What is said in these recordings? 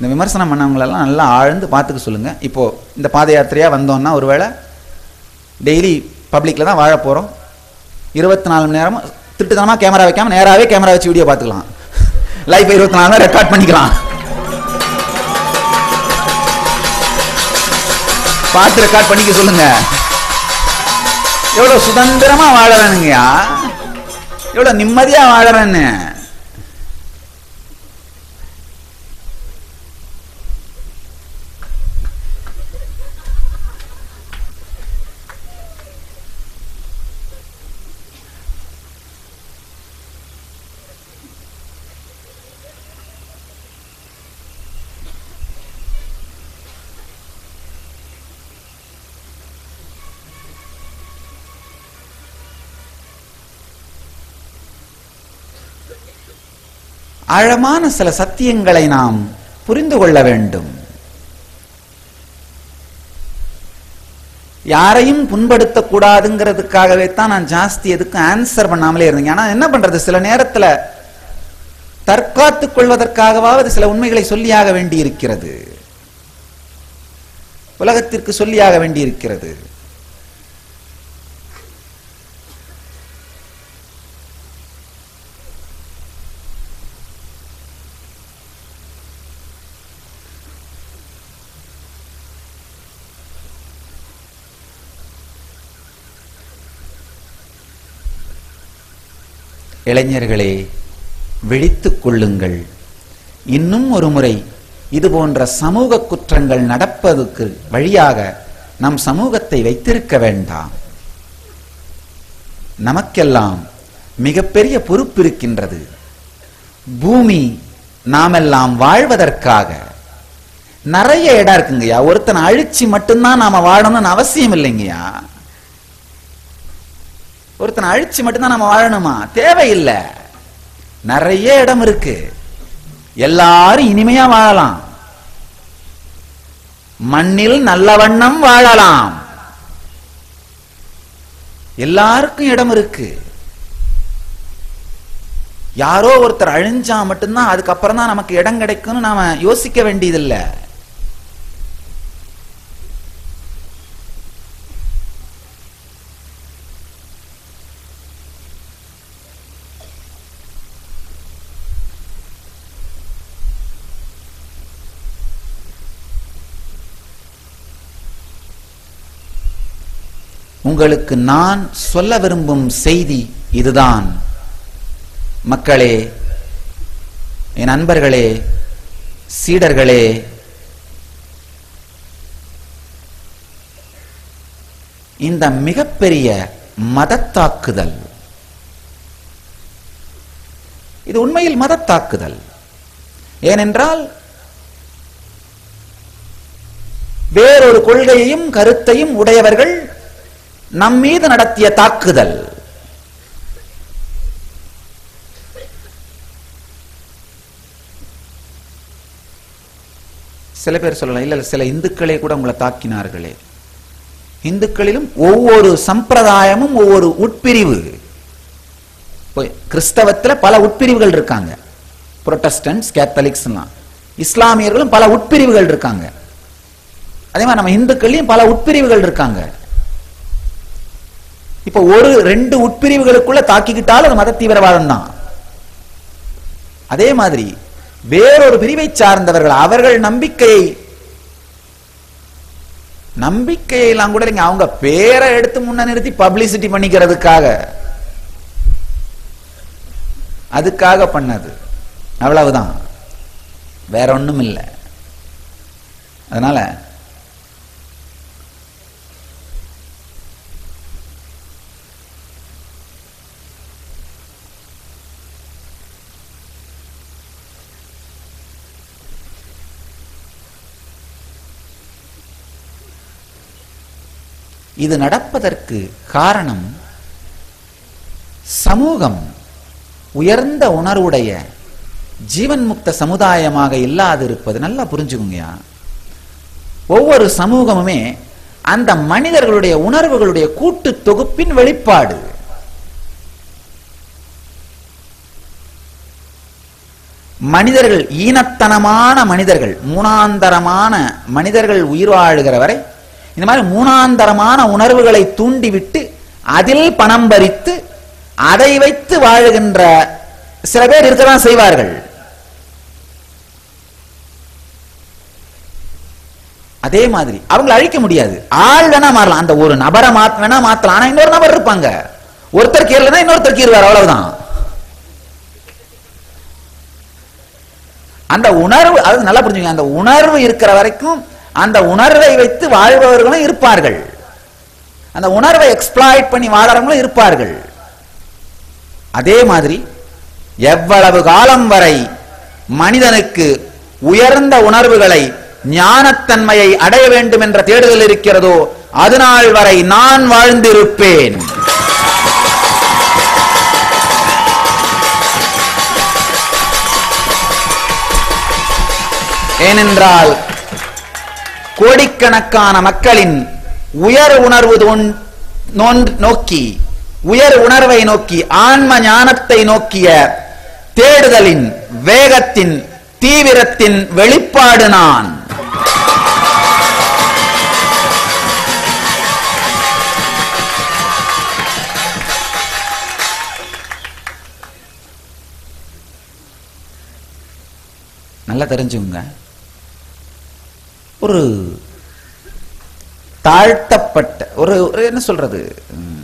இந்த விமர்சனம் பண்ணவங்களெல்லாம் நல்லா ஆழ்ந்து பார்த்துக்க சொல்லுங்கள் இப்போது இந்த பாத யாத்திரையாக வந்தோம்னா ஒருவேளை டெய்லி பப்ளிக்கில் தான் வாழ போகிறோம் இருபத்தி நாலு மணி நேரமும் திட்டுத்தனமாக கேமரா வைக்காம நேராகவே கேமரா வச்சு வீடியோ பார்த்துக்கலாம் லைஃப் இருபத்தி நாலு ரெக்கார்ட் பண்ணிக்கலாம் பார்த்து ரெக்கார்ட் பண்ணிக்க சொல்லுங்க எவ்வளவு சுதந்திரமா வாழறேனுங்கயா எவ்வளவு நிம்மதியா வாழறேன்னு ஆழமான சில சத்தியங்களை நாம் புரிந்து கொள்ள வேண்டும் யாரையும் புண்படுத்தக் கூடாதுங்கிறதுக்காகவே தான் நான் ஜாஸ்தி எதுக்கும் ஆன்சர் பண்ணாமலே இருந்தேன் ஆனா என்ன பண்றது சில நேரத்துல தற்காத்துக் கொள்வதற்காகவாவது சில உண்மைகளை சொல்லியாக வேண்டி இருக்கிறது உலகத்திற்கு சொல்லியாக வேண்டி இருக்கிறது இளைஞர்களே விழித்துக் கொள்ளுங்கள் இன்னும் ஒரு முறை இது போன்ற சமூக குற்றங்கள் நடப்பதற்கு வழியாக நம் சமூகத்தை வைத்திருக்க வேண்டாம் நமக்கெல்லாம் மிகப்பெரிய பொறுப்பு இருக்கின்றது பூமி நாமெல்லாம் வாழ்வதற்காக நிறைய இடம் இருக்குங்கய்யா ஒருத்தனை அழிச்சு மட்டும்தான் நாம வாழணும்னு அவசியம் இல்லைங்கய்யா ஒருத்தனை அழிச்சு மட்டும்தான் நம்ம வாழணுமா தேவையில்லை நிறைய இடம் இருக்கு எல்லாரும் இனிமையா வாழலாம் மண்ணில் நல்ல வண்ணம் வாழலாம் எல்லாருக்கும் இடம் இருக்கு யாரோ ஒருத்தர் அழிஞ்சா மட்டும்தான் அதுக்கப்புறம் தான் நமக்கு இடம் கிடைக்கும்னு நாம யோசிக்க வேண்டியதில்லை உங்களுக்கு நான் சொல்ல விரும்பும் செய்தி இதுதான் மக்களே என் நண்பர்களே சீடர்களே இந்த மிகப்பெரிய மதத்தாக்குதல் இது உண்மையில் மதத்தாக்குதல் ஏனென்றால் வேறொரு கொள்கையையும் கருத்தையும் உடையவர்கள் நம் மீது நடத்திய தாக்குதல் சில பேர் சொல்லலாம் இல்ல சில இந்துக்களே கூட உங்களை தாக்கினார்களே இந்துக்களிலும் ஒவ்வொரு சம்பிரதாயமும் ஒவ்வொரு உட்பிரிவு இப்போ கிறிஸ்தவத்துல பல உட்பிரிவுகள் இருக்காங்க புரொட்டஸ்டன்ஸ் கேத்தலிக்ஸ் இஸ்லாமியர்களும் பல உட்பிரிவுகள் இருக்காங்க அதே மாதிரி நம்ம இந்துக்கள்லயும் பல உட்பிரிவுகள் இருக்காங்க இப்ப ஒரு ரெண்டு உட்பிரிவுகளுக்குள்ள தாக்கிக்கிட்டாலும் அது மத தீவிரவாதம் தான் அதே மாதிரி வேறொரு பிரிவை சார்ந்தவர்கள் அவர்கள் நம்பிக்கையை நம்பிக்கையெல்லாம் கூட இல்லைங்க அவங்க பேரை எடுத்து முன்ன நிறுத்தி பப்ளிசிட்டி பண்ணிக்கிறதுக்காக அதுக்காக பண்ணது அவ்வளவுதான் வேற ஒண்ணும் இல்லை அதனால இது நடப்பதற்கு காரணம் சமூகம் உயர்ந்த உணர்வுடைய ஜீவன் முக்த சமுதாயமாக இல்லாதிருப்பது நல்லா புரிஞ்சுக்குங்கயா ஒவ்வொரு சமூகமுமே அந்த மனிதர்களுடைய உணர்வுகளுடைய கூட்டு தொகுப்பின் வெளிப்பாடு மனிதர்கள் ஈனத்தனமான மனிதர்கள் மூணாந்தரமான மனிதர்கள் உயிர் வாழுகிற வரை இந்த மாதிரி மூணாந்தரமான உணர்வுகளை தூண்டிவிட்டு அதில் பணம் பறித்து அதை வைத்து வாழுகின்ற சில பேர் இருக்கதான் செய்வார்கள் அதே மாதிரி அவங்களை அழிக்க முடியாது ஆள் வேணா மாறலாம் அந்த ஒரு நபரை மாத்த வேணா மாத்தலாம் ஆனா இன்னொரு நபர் இருப்பாங்க ஒருத்தர் கீழனா இன்னொருத்தர் கீறுவார் அவ்வளவுதான் அந்த உணர்வு அது நல்லா புரிஞ்சுங்க அந்த உணர்வு இருக்கிற வரைக்கும் அந்த உணர்வை வைத்து வாழ்பவர்களும் இருப்பார்கள் அந்த உணர்வை எக்ஸ்பிளாய்ட் பண்ணி வாழறவங்களும் இருப்பார்கள் அதே மாதிரி எவ்வளவு காலம் வரை மனிதனுக்கு உயர்ந்த உணர்வுகளை ஞானத்தன்மையை அடைய வேண்டும் என்ற தேடுதல் இருக்கிறதோ அது நாள் வரை நான் வாழ்ந்திருப்பேன் ஏனென்றால் கோடிக்கணக்கான மக்களின் உயர் உணர்வு தோன்- நோன்- நோக்கி உயர் உணர்வை நோக்கி ஆன்ம ஞானத்தை நோக்கிய தேடுதலின் வேகத்தின் தீவிரத்தின் வெளிப்பாடு நான் நல்லா தெரிஞ்சுங்க ஒரு தாழ்த்தப்பட்ட ஒரு ஒரு என்ன சொல்றது உம்,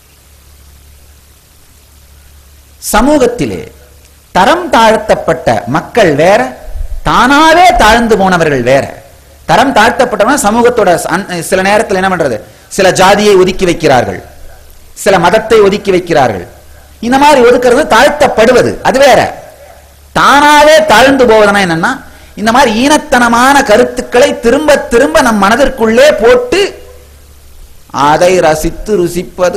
சமூகத்திலே தரம் தாழ்த்தப்பட்ட மக்கள் வேற தானாவே தாழ்ந்து போனவர்கள் வேற தரம் தாழ்த்தப்பட்டவங்க சமூகத்தோட அன்- சில நேரத்தில் என்ன பண்றது சில ஜாதியை ஒதுக்கி வைக்கிறார்கள் சில மதத்தை ஒதுக்கி வைக்கிறார்கள் இந்த மாதிரி ஒதுக்குறது தாழ்த்தப்படுவது அது வேற தானாவே தாழ்ந்து போவதுனா என்னன்னா இந்த மாதிரி ஈனத்தனமான கருத்துக்களை திரும்ப திரும்ப நம் மனதிற்குள்ளே போட்டு அதை ரசித்து ருசிப்பது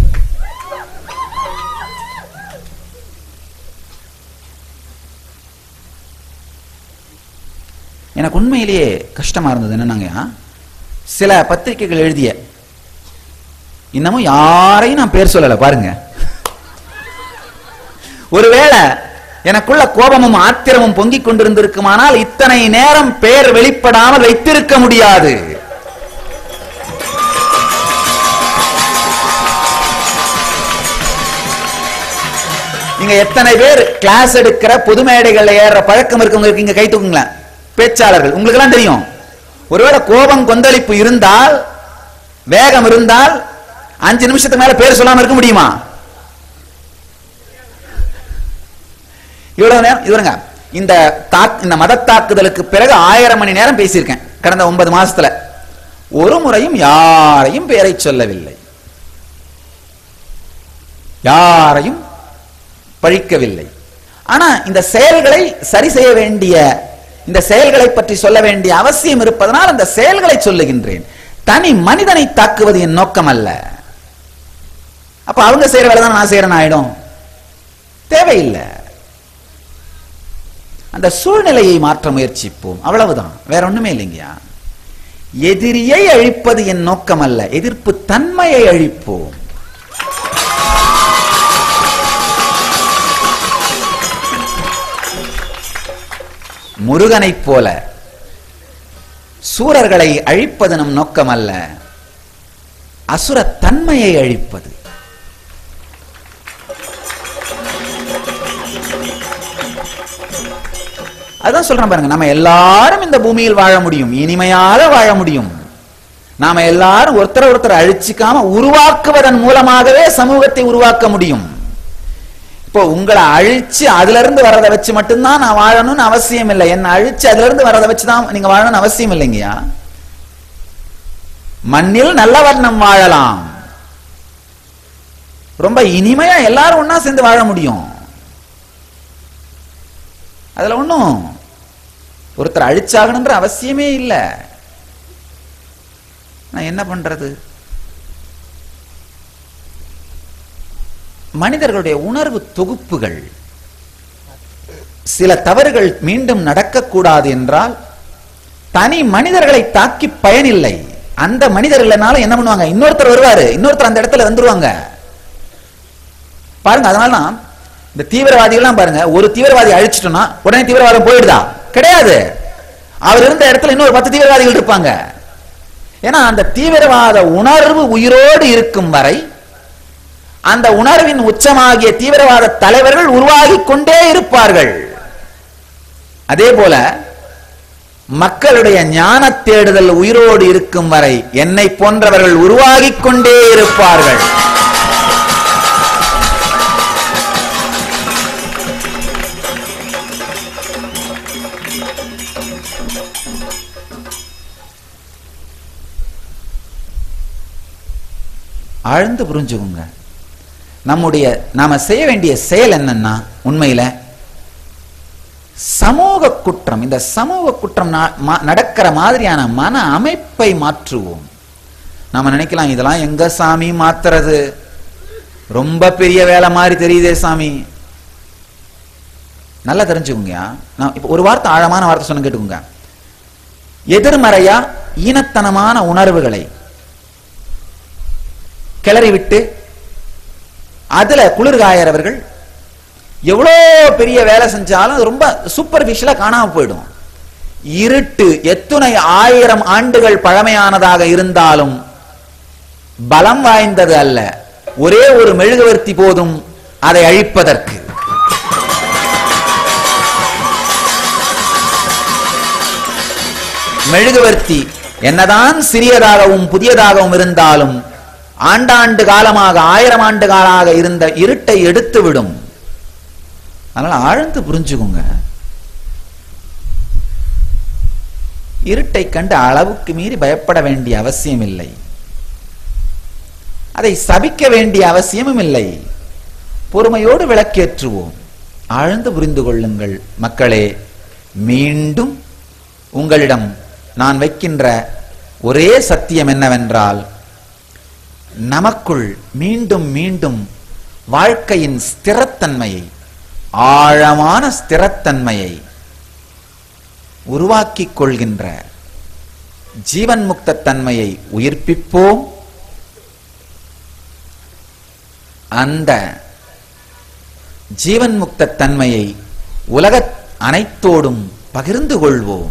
எனக்கு உண்மையிலேயே கஷ்டமா இருந்தது என்னன்னாங்க சில பத்திரிகைகள் எழுதிய இன்னமும் யாரையும் நான் பேர் சொல்லல பாருங்க ஒருவேளை எனக்குள்ள கோபமும் ஆத்திரமும் பொங்கிக் கொண்டிருந்திருக்குமானால் இத்தனை நேரம் பெயர் வெளிப்படாமல் வைத்திருக்க முடியாது நீங்க எத்தனை பேர் கிளாஸ் எடுக்கிற பொது மேடைகள்ல ஏற பழக்கம் இருக்கவங்க இருக்கீங்க கை தூக்குங்களேன் பேச்சாளர்கள் உங்களுக்கு எல்லாம் தெரியும் ஒருவேளை கோபம் கொந்தளிப்பு இருந்தால் வேகம் இருந்தால் அஞ்சு நிமிஷத்துக்கு மேல பேர் சொல்லாம இருக்க முடியுமா இவ்வளவு நேரம் இதுங்க இந்த தாக் இந்த மத தாக்குதலுக்கு பிறகு ஆயிரம் மணி நேரம் பேசியிருக்கேன் கடந்த ஒன்பது மாசத்துல ஒரு முறையும் யாரையும் பெயரை சொல்லவில்லை யாரையும் பழிக்கவில்லை ஆனா இந்த செயல்களை சரி செய்ய வேண்டிய இந்த செயல்களை பற்றி சொல்ல வேண்டிய அவசியம் இருப்பதனால் அந்த செயல்களை சொல்லுகின்றேன் தனி மனிதனை தாக்குவது என் நோக்கம் அல்ல அப்ப அவங்க செய்யற வேலை தான் நான் செய்யறேன் ஆயிடும் தேவையில்லை அந்த சூழ்நிலையை மாற்ற முயற்சிப்போம் அவ்வளவுதான் வேற ஒண்ணுமே இல்லைங்கயா எதிரியை அழிப்பது என் நோக்கம் அல்ல எதிர்ப்பு தன்மையை அழிப்போம் முருகனைப் போல சூரர்களை அழிப்பது நம் நோக்கம் அல்ல அசுர தன்மையை அழிப்பது அதான் சொல்றேன் பாருங்க நம்ம எல்லாரும் இந்த பூமியில் வாழ முடியும் இனிமையாக வாழ முடியும் நாம எல்லாரும் ஒருத்தரை ஒருத்தர் அழிச்சுக்காம உருவாக்குவதன் மூலமாகவே சமூகத்தை உருவாக்க முடியும் இப்போ உங்களை அழிச்சு அதுல இருந்து வரதை வச்சு மட்டும்தான் நான் வாழணும்னு அவசியம் இல்லை என்ன அழிச்சு அதுல இருந்து வரதை வச்சு தான் நீங்க வாழணும்னு அவசியம் இல்லைங்கய்யா மண்ணில் நல்ல வர்ணம் வாழலாம் ரொம்ப இனிமையா எல்லாரும் ஒண்ணா சேர்ந்து வாழ முடியும் அதுல ஒண்ணும் ஒருத்தர் அழிச்சாகணுன்ற அவசியமே இல்லை நான் என்ன பண்றது மனிதர்களுடைய உணர்வு தொகுப்புகள் சில தவறுகள் மீண்டும் நடக்கக்கூடாது என்றால் தனி மனிதர்களை தாக்கி பயனில்லை அந்த மனிதர்கள்னால என்ன பண்ணுவாங்க இன்னொருத்தர் வருவாரு இன்னொருத்தர் அந்த இடத்துல வந்துருவாங்க பாருங்க அதனால இந்த தீவிரவாதிகள்லாம் பாருங்க ஒரு தீவிரவாதி அழிச்சிட்டோம்னா உடனே தீவிரவாதம் போயிடுதா கிடையாது அவர் இருந்த இடத்துல இன்னொரு பத்து தீவிரவாதிகள் இருப்பாங்க ஏன்னா அந்த தீவிரவாத உணர்வு உயிரோடு இருக்கும் வரை அந்த உணர்வின் உச்சமாகிய தீவிரவாத தலைவர்கள் உருவாகிக் கொண்டே இருப்பார்கள் அதே போல மக்களுடைய ஞான தேடுதல் உயிரோடு இருக்கும் வரை என்னை போன்றவர்கள் உருவாகிக் கொண்டே இருப்பார்கள் ஆழ்ந்து புரிஞ்சுக்குங்க நம்முடைய நாம செய்ய வேண்டிய செயல் என்னன்னா உண்மையில சமூக குற்றம் இந்த சமூக குற்றம் நா- மா- நடக்கிற மாதிரியான மன அமைப்பை மாற்றுவோம் நாம நினைக்கலாம் இதெல்லாம் எங்க சாமி மாத்துறது ரொம்ப பெரிய வேலை மாதிரி தெரியுதே சாமி நல்லா தெரிஞ்சுக்குங்க நான் இப்ப ஒரு வார்த்தை ஆழமான வார்த்தை சொன்ன கேட்டுக்கோங்க எதிர்மறையா ஈனத்தனமான உணர்வுகளை கிளறி விட்டு அதுல குளிர்காயறவர்கள் எவ்வளோ பெரிய வேலை செஞ்சாலும் அது ரொம்ப சூப்பர்ஃபிஷியலா காணாம போயிடும் இருட்டு எத்துணை ஆயிரம் ஆண்டுகள் பழமையானதாக இருந்தாலும் பலம் வாய்ந்தது அல்ல ஒரே ஒரு மெழுகுவர்த்தி போதும் அதை அழிப்பதற்கு மெழுகுவர்த்தி என்னதான் சிறியதாகவும் புதியதாகவும் இருந்தாலும் ஆண்டாண்டு காலமாக ஆயிரம் ஆண்டு காலாக இருந்த இருட்டை எடுத்துவிடும் அதனால ஆழ்ந்து புரிஞ்சுக்குங்க இருட்டை கண்டு அளவுக்கு மீறி பயப்பட வேண்டிய அவசியம் இல்லை அதை சபிக்க வேண்டிய அவசியமும் இல்லை பொறுமையோடு விளக்கேற்றுவோம் ஆழ்ந்து புரிந்து கொள்ளுங்கள் மக்களே மீண்டும் உங்களிடம் நான் வைக்கின்ற ஒரே சத்தியம் என்னவென்றால் நமக்குள் மீண்டும் மீண்டும் வாழ்க்கையின் ஸ்திரத்தன்மையை ஆழமான ஸ்திரத்தன்மையை உருவாக்கிக் கொள்கின்ற ஜீவன் முக்த தன்மையை உயிர்ப்பிப்போம் அந்த ஜீவன் முக்த தன்மையை உலக அனைத்தோடும் பகிர்ந்து கொள்வோம்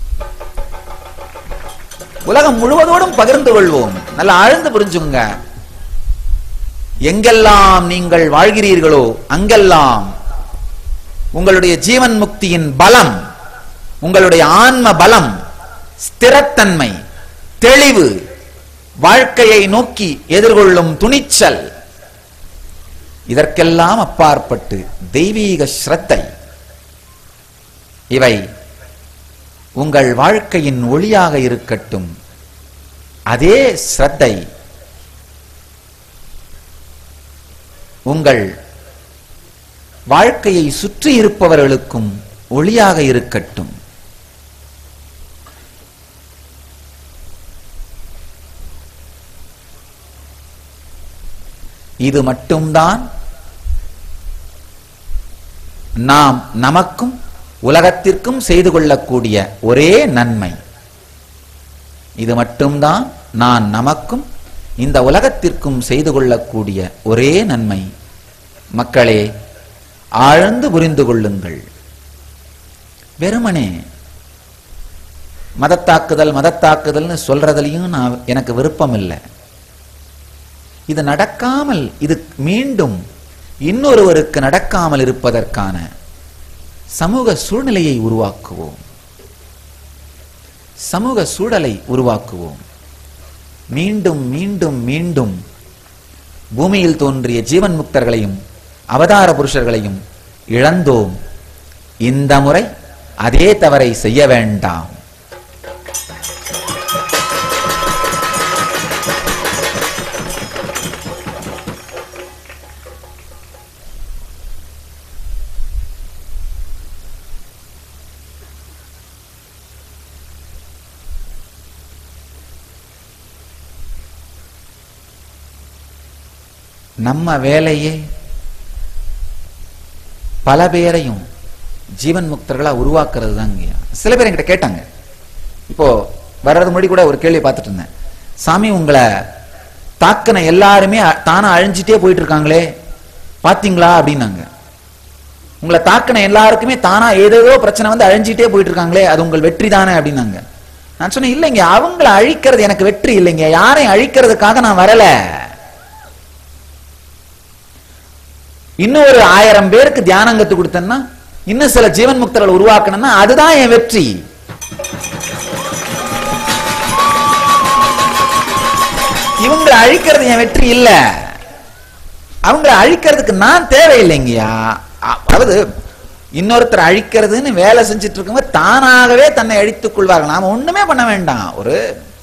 உலகம் முழுவதோடும் பகிர்ந்து கொள்வோம் நல்லா ஆழ்ந்து புரிஞ்சுங்க எங்கெல்லாம் நீங்கள் வாழ்கிறீர்களோ அங்கெல்லாம் உங்களுடைய ஜீவன் முக்தியின் பலம் உங்களுடைய ஆன்ம பலம் ஸ்திரத்தன்மை தெளிவு வாழ்க்கையை நோக்கி எதிர்கொள்ளும் துணிச்சல் இதற்கெல்லாம் அப்பாற்பட்டு தெய்வீக ஸ்ரத்தை இவை உங்கள் வாழ்க்கையின் ஒளியாக இருக்கட்டும் அதே ஸ்ரத்தை உங்கள் வாழ்க்கையை சுற்றி இருப்பவர்களுக்கும் ஒளியாக இருக்கட்டும் இது மட்டும்தான் நாம் நமக்கும் உலகத்திற்கும் செய்து கொள்ளக்கூடிய ஒரே நன்மை இது மட்டும்தான் நான் நமக்கும் இந்த உலகத்திற்கும் செய்து கொள்ளக்கூடிய ஒரே நன்மை மக்களே ஆழ்ந்து புரிந்து கொள்ளுங்கள் வெறுமனே மதத்தாக்குதல் மதத்தாக்குதல்னு சொல்றதுலயும் நான் எனக்கு விருப்பம் இல்லை இது நடக்காமல் இது மீண்டும் இன்னொருவருக்கு நடக்காமல் இருப்பதற்கான சமூக சூழ்நிலையை உருவாக்குவோம் சமூக சூழலை உருவாக்குவோம் மீண்டும் மீண்டும் மீண்டும் பூமியில் தோன்றிய ஜீவன் முக்தர்களையும் அவதார புருஷர்களையும் இழந்தோம் இந்த முறை அதே தவறை செய்ய வேண்டாம் நம்ம வேலையே பல பேரையும் ஜீவன் முக்தர்களா உருவாக்குறது தாங்க சில பேர் என்கிட்ட கேட்டாங்க இப்போ வர்றது முன்னாடி கூட ஒரு கேள்வி பார்த்துட்டு இருந்தேன் சாமி உங்களை தாக்கின எல்லாருமே அ- தானா அழிஞ்சிட்டே போயிட்டு இருக்காங்களே பாத்தீங்களா அப்படின்னாங்க உங்களை தாக்கின எல்லாருக்குமே தானா ஏதேதோ பிரச்சனை வந்து அழிஞ்சிட்டே போயிட்டு இருக்காங்களே அது உங்கள் வெற்றி தானே அப்படின்னாங்க நான் சொன்னேன் இல்லைங்க அவங்கள அழிக்கிறது எனக்கு வெற்றி இல்லைங்க யாரையும் அழிக்கிறதுக்காக நான் வரல இன்னும் ஒரு ஆயிரம் பேருக்கு தியானம் கத்து கொடுத்தேன்னா இன்னும் சில ஜீவன் முக்தர்கள் உருவாக்கணும்னா அதுதான் என் வெற்றி இவங்களை அழிக்கிறது என் வெற்றி இல்ல அவங்களை அழிக்கிறதுக்கு நான் தேவையில்லைங்கய்யா அ- அதாவது இன்னொருத்தர் அழிக்கிறதுன்னு வேலை செஞ்சுட்டு இருக்கும்போது தானாகவே தன்னை அழித்துக் கொள்வார்கள் நாம ஒண்ணுமே பண்ண வேண்டாம் ஒரு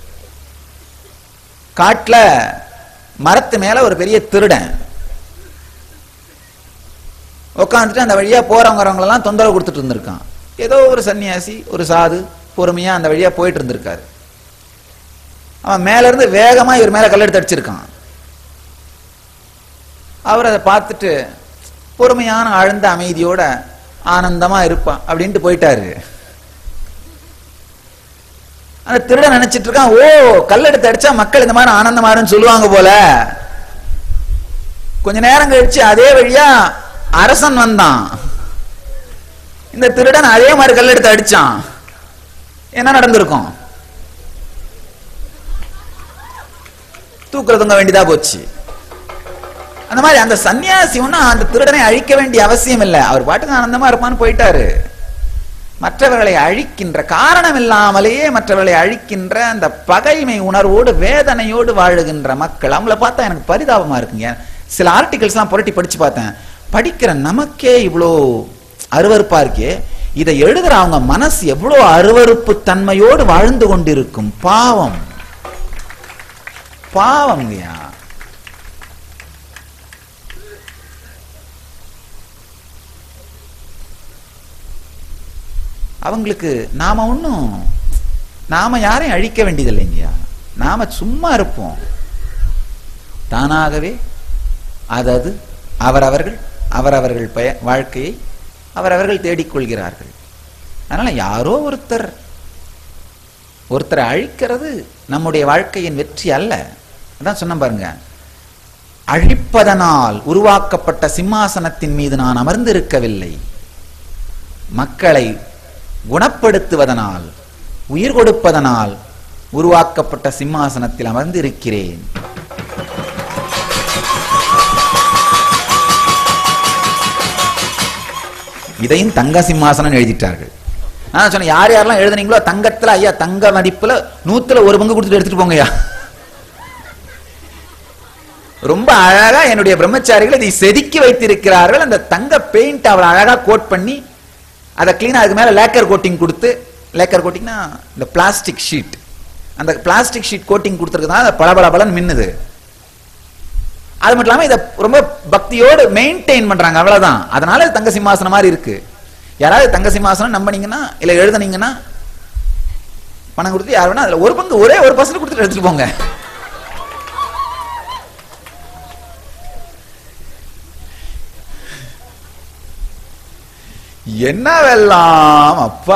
காட்டுல மரத்து மேல ஒரு பெரிய திருடன் உட்காந்துட்டு அந்த வழியா போறவங்க வரவங்க எல்லாம் தொந்தரவு கொடுத்துட்டு இருந்திருக்கான் ஏதோ ஒரு சன்னியாசி ஒரு சாது பொறுமையா அந்த வழியா போயிட்டு இருந்திருக்காரு அவன் மேல இருந்து வேகமா இவர் மேல கல்லெடுத்து அடிச்சிருக்கான் அவர் அதை பார்த்துட்டு பொறுமையான ஆழ்ந்த அமைதியோட ஆனந்தமா இருப்பான் அப்படின்ட்டு போயிட்டாரு அந்த திருடன் நினைச்சிட்டு இருக்கான் ஓ கல்லெடுத்து அடிச்சா மக்கள் இந்த மாதிரி ஆனந்தமா இருன்னு சொல்லுவாங்க போல கொஞ்ச நேரம் கழிச்சு அதே வழியா அரசன் வந்தான் இந்த திருடன் அதே மாதிரி கல்லெடுத்து அடிச்சான் என்ன நடந்திருக்கும் தூக்குல தொங்க வேண்டியதா போச்சு அந்த மாதிரி அந்த சன்னியாசி ஒன்னும் அந்த திருடனை அழிக்க வேண்டிய அவசியம் இல்லை அவர் பாட்டுக்கு ஆனந்தமா இருப்பான்னு போயிட்டாரு மற்றவர்களை அழிக்கின்ற காரணம் இல்லாமலேயே மற்றவர்களை அழிக்கின்ற அந்த பகைமை உணர்வோடு வேதனையோடு வாழுகின்ற மக்கள் அவங்கள பார்த்தா எனக்கு பரிதாபமா இருக்குங்க சில ஆர்டிகல்ஸ்லாம் புரட்டி படிச்சு பார்த்தேன் படிக்கிற நமக்கே இவ்வளோ அருவருப்பா இருக்கே இதை எழுதுற அவங்க மனசு எவ்வளோ அருவருப்பு தன்மையோடு வாழ்ந்து கொண்டிருக்கும் பாவம் பாவம்யா அவங்களுக்கு நாம ஒண்ணும் நாம யாரையும் அழிக்க வேண்டியது இல்லைங்கய்யா நாம சும்மா இருப்போம் தானாகவே அதது அவரவர்கள் அவரவர்கள் பெய வாழ்க்கையை அவரவர்கள் தேடிக்கொள்கிறார்கள் அதனால யாரோ ஒருத்தர் ஒருத்தரை அழிக்கிறது நம்முடைய வாழ்க்கையின் வெற்றி அல்ல அதான் சொன்ன பாருங்க அழிப்பதனால் உருவாக்கப்பட்ட சிம்மாசனத்தின் மீது நான் அமர்ந்திருக்கவில்லை மக்களை குணப்படுத்துவதனால் உயிர் கொடுப்பதனால் உருவாக்கப்பட்ட சிம்மாசனத்தில் அமர்ந்திருக்கிறேன் இதையும் தங்க சிம்மாசனம் எழுதிட்டார்கள் நான் சொன்னேன் யார் யாரெல்லாம் எழுதுனீங்களோ தங்கத்துல ஐயா தங்க மதிப்புல நூத்துல ஒரு பங்கு கொடுத்துட்டு எடுத்துட்டு போங்கய்யா ரொம்ப அழகா என்னுடைய பிரம்மச்சாரிகள் இதை செதுக்கி வைத்திருக்கிறார்கள் அந்த தங்க பெயிண்ட் அவள் அழகா கோட் பண்ணி அதை கிளீனா அதுக்கு மேல லேக்கர் கோட்டிங் கொடுத்து லேக்கர் கோட்டிங்னா இந்த பிளாஸ்டிக் ஷீட் அந்த பிளாஸ்டிக் ஷீட் கோட்டிங் கொடுத்துருக்கனால அது பளபளபளன்னு மின்னுது அது மட்டும் இல்லாம இதை ரொம்ப பக்தியோடு மெயின்டைன் பண்றாங்க அவ்வளவுதான் அதனால இது தங்க சிம்மாசனம் மாதிரி இருக்கு யாராவது தங்க சிம்மாசனம் நம்பினீங்கன்னா இல்ல எழுதுனீங்கன்னா பணம் கொடுத்து யார் வேணா அதுல ஒரு பங்கு ஒரே ஒரு பர்சன்ட் கொடுத்துட்டு எடுத்துட்டு போங்க என்னவெல்லாம் அப்பா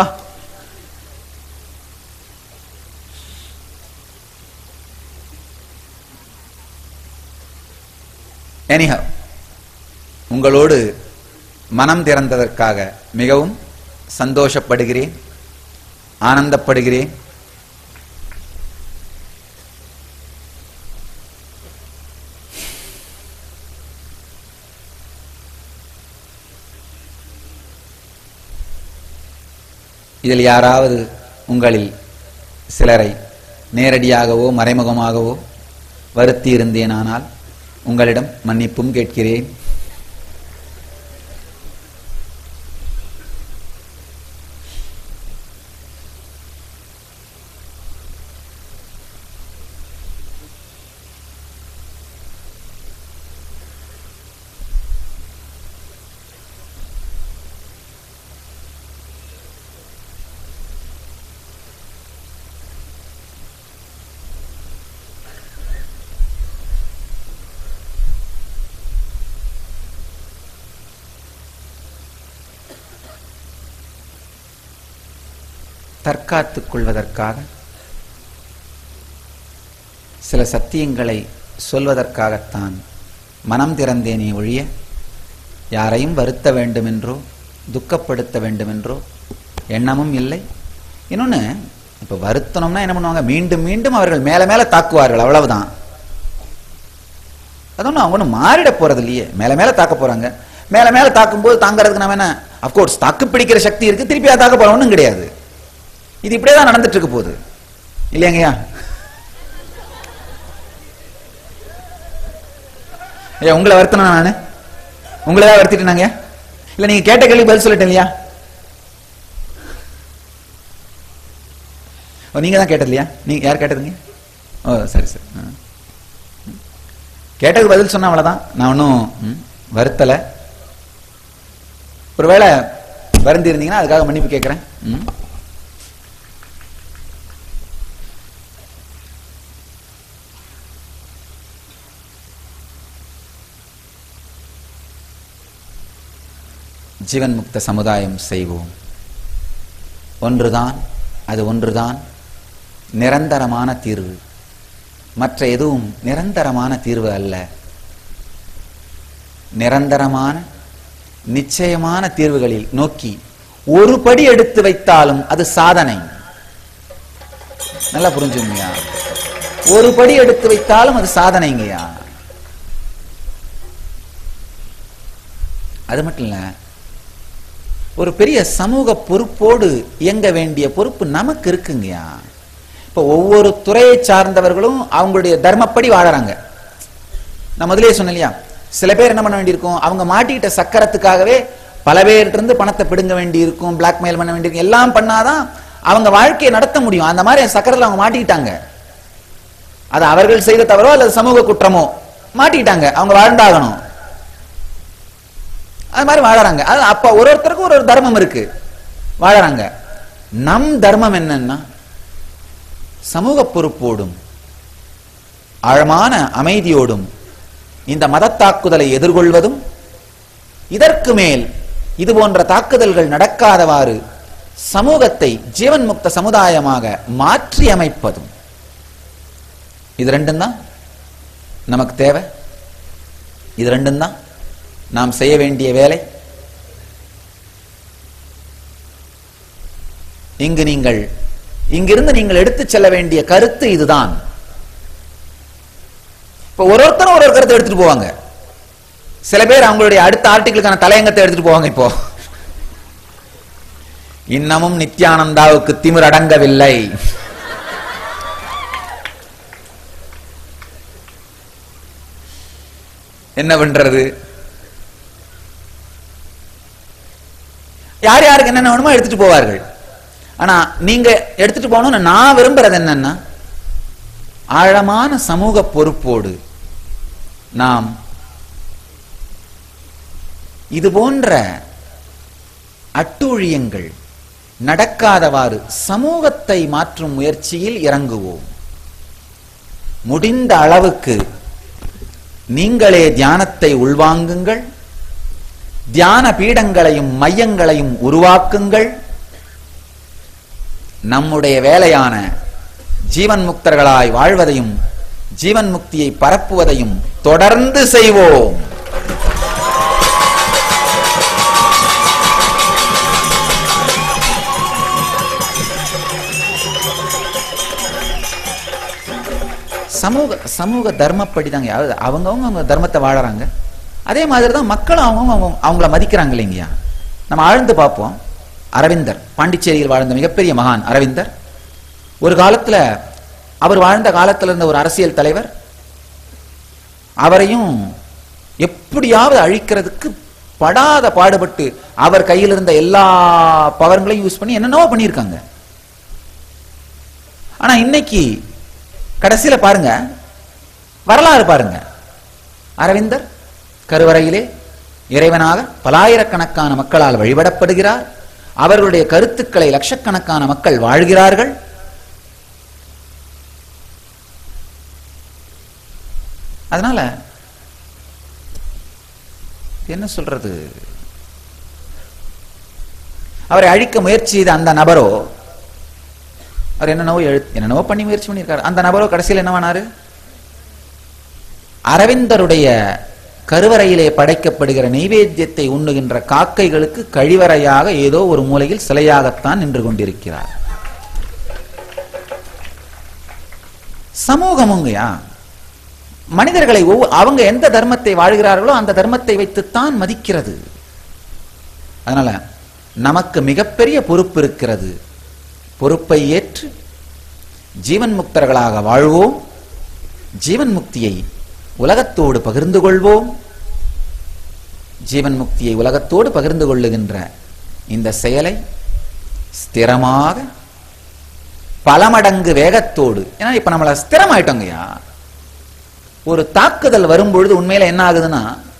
எனிஹவ் உங்களோடு மனம் திறந்ததற்காக மிகவும் சந்தோஷப்படுகிறேன் ஆனந்தப்படுகிறேன் இதில் யாராவது உங்களில் சிலரை நேரடியாகவோ மறைமுகமாகவோ வருத்தி இருந்தேனானால் உங்களிடம் மன்னிப்பும் கேட்கிறேன் தற்காத்துக் கொள்வதற்காக சில சத்தியங்களை சொல்வதற்காகத்தான் மனம் திறந்தேனே ஒழிய யாரையும் வருத்த வேண்டுமென்றோ துக்கப்படுத்த வேண்டும் என்றோ எண்ணமும் இல்லை இன்னொன்னு இப்ப வருத்தனம்னா என்ன பண்ணுவாங்க மீண்டும் மீண்டும் அவர்கள் மேல மேல தாக்குவார்கள் அவ்வளவுதான் அது ஒன்றும் அவங்க ஒன்றும் மாறிட போறது இல்லையே மேல மேல தாக்க போறாங்க மேல மேல தாக்கும்போது தாங்கறதுக்கு நம்ம என்ன அப்கோர்ஸ் தாக்கு பிடிக்கிற சக்தி இருக்கு திருப்பி அதை தாக்க போறோம் ஒன்றும் கிடையாது இது இப்படியே தான் நடந்துட்டு இருக்க போகுது இல்லையாங்கய்யா ஐயா உங்களை வருத்தனா நானு உங்களை தான் வருத்திட்டேனாங்க இல்ல நீங்க கேட்ட கேள்வி பதில் சொல்லிட்டேன் இல்லையா ஓ நீங்க தான் கேட்டது இல்லையா நீங்க யார் கேட்டதுங்க ஓ சரி சரி ஆ. ம். கேட்டதுக்கு பதில் சொன்னா அவ்வளவுதான் நான் ஒன்றும் ம், வருத்தல ஒருவேளை வருந்தி இருந்தீங்கன்னா அதுக்காக மன்னிப்பு கேட்கிறேன் ம். ஜீவன் முக்த சமுதாயம் செய்வோம் ஒன்றுதான் அது ஒன்றுதான் நிரந்தரமான தீர்வு மற்ற எதுவும் நிரந்தரமான தீர்வு அல்ல நிரந்தரமான நிச்சயமான தீர்வுகளில் நோக்கி ஒரு படி எடுத்து வைத்தாலும் அது சாதனை நல்லா புரிஞ்சுங்கய்யா ஒரு படி எடுத்து வைத்தாலும் அது சாதனைங்கய்யா அது மட்டும் இல்ல ஒரு பெரிய சமூக பொறுப்போடு இயங்க வேண்டிய பொறுப்பு நமக்கு இருக்குங்கய்யா இப்ப ஒவ்வொரு துறையை சார்ந்தவர்களும் அவங்களுடைய தர்மப்படி வாழறாங்க நான் முதலே சொன்னேன் இல்லையா சில பேர் என்ன பண்ண வேண்டியிருக்கும் அவங்க மாட்டிக்கிட்ட சக்கரத்துக்காகவே பல பேர்கிட்ட இருந்து பணத்தை பிடுங்க வேண்டியிருக்கும் பிளாக்மெயில் பண்ண வேண்டியிருக்கும் எல்லாம் பண்ணாதான் அவங்க வாழ்க்கையை நடத்த முடியும் அந்த மாதிரி சக்கரத்தில் அவங்க மாட்டிக்கிட்டாங்க அது அவர்கள் செய்த தவறோ அல்லது சமூக குற்றமோ மாட்டிக்கிட்டாங்க அவங்க வாழ்ந்தாகணும் அது மாதிரி வாழறாங்க அது அப்ப ஒரு ஒருத்தருக்கும் ஒரு ஒரு தர்மம் இருக்கு வாழறாங்க நம் தர்மம் என்னன்னா சமூக பொறுப்போடும் ஆழமான அமைதியோடும் இந்த மதத்தாக்குதலை எதிர்கொள்வதும் இதற்கு மேல் இது போன்ற தாக்குதல்கள் நடக்காதவாறு சமூகத்தை ஜீவன் முக்த சமுதாயமாக மாற்றி அமைப்பதும் இது ரெண்டும் தான் நமக்கு தேவை இது ரெண்டும் தான் நாம் செய்ய வேண்டிய வேலை இங்கு நீங்கள் இங்கிருந்து நீங்கள் எடுத்துச் செல்ல வேண்டிய கருத்து இதுதான் இப்ப ஒரு ஒருத்தரும் ஒரு ஒரு கருத்தை எடுத்துட்டு போவாங்க சில பேர் அவங்களுடைய அடுத்த ஆர்டிகளுக்கான தலையங்கத்தை எடுத்துட்டு போவாங்க இப்போ இன்னமும் நித்யானந்தாவுக்கு திமிர் அடங்கவில்லை என்ன பண்றது யார் யாருக்கு என்னென்ன வேணுமோ எடுத்துட்டு போவார்கள் ஆனா நீங்க எடுத்துட்டு போகணும்னு நான் விரும்புறது என்னன்னா ஆழமான சமூக பொறுப்போடு நாம் இது போன்ற அட்டூழியங்கள் நடக்காதவாறு சமூகத்தை மாற்றும் முயற்சியில் இறங்குவோம் முடிந்த அளவுக்கு நீங்களே தியானத்தை உள்வாங்குங்கள் தியான பீடங்களையும் மையங்களையும் உருவாக்குங்கள் நம்முடைய வேலையான ஜீவன் முக்தர்களாய் வாழ்வதையும் ஜீவன் முக்தியை பரப்புவதையும் தொடர்ந்து செய்வோம் சமூக சமூக தர்மப்படி தாங்க அவங்க அவங்கவுங்க அவங்க தர்மத்தை வாழறாங்க அதே மாதிரி தான் மக்களும் அவங்கவுங்க அவங்க அவங்கள மதிக்கிறாங்க இல்லைங்கய்யா நம்ம ஆழ்ந்து பார்ப்போம் அரவிந்தர் பாண்டிச்சேரியில் வாழ்ந்த மிகப்பெரிய மகான் அரவிந்தர் ஒரு காலத்துல அவர் வாழ்ந்த காலத்துல இருந்த ஒரு அரசியல் தலைவர் அவரையும் எப்படியாவது அழிக்கிறதுக்கு படாத பாடுபட்டு அவர் கையில் இருந்த எல்லா பவர்களையும் யூஸ் பண்ணி என்னென்னவோ பண்ணியிருக்காங்க ஆனா இன்னைக்கு கடைசியில பாருங்க வரலாறு பாருங்க அரவிந்தர் கருவறையிலே இறைவனாக பலாயிரக்கணக்கான மக்களால் வழிபடப்படுகிறார் அவர்களுடைய கருத்துக்களை லட்சக்கணக்கான மக்கள் வாழ்கிறார்கள் அதனால என்ன சொல்றது அவரை அழிக்க முயற்சி செய்த அந்த நபரோ அவர் என்னென்னவோ எழு என்னென்னவோ பண்ணி முயற்சி பண்ணியிருக்காரு அந்த நபரோ கடைசியில் என்னவானாரு அரவிந்தருடைய கருவறையிலே படைக்கப்படுகிற நைவேத்தியத்தை உண்ணுகின்ற காக்கைகளுக்கு கழிவறையாக ஏதோ ஒரு மூலையில் சிலையாகத்தான் நின்று கொண்டிருக்கிறார் சமூகமுங்கயா மனிதர்களை ஒவ்வொ- அவங்க எந்த தர்மத்தை வாழ்கிறார்களோ அந்த தர்மத்தை வைத்துத்தான் மதிக்கிறது அதனால நமக்கு மிகப்பெரிய பொறுப்பு இருக்கிறது பொறுப்பை ஏற்று ஜீவன் முக்தர்களாக வாழ்வோம் ஜீவன் முக்தியை உலகத்தோடு பகிர்ந்து கொள்வோம் ஜீவன் முக்தியை உலகத்தோடு பகிர்ந்து கொள்ளுகின்ற இந்த செயலை ஸ்திரமாக பல மடங்கு வேகத்தோடு ஏன்னா இப்ப நம்மள ஸ்திரமாயிட்டோங்கய்யா ஒரு தாக்குதல் வரும்பொழுது உண்மையில என்ன ஆகுதுன்னா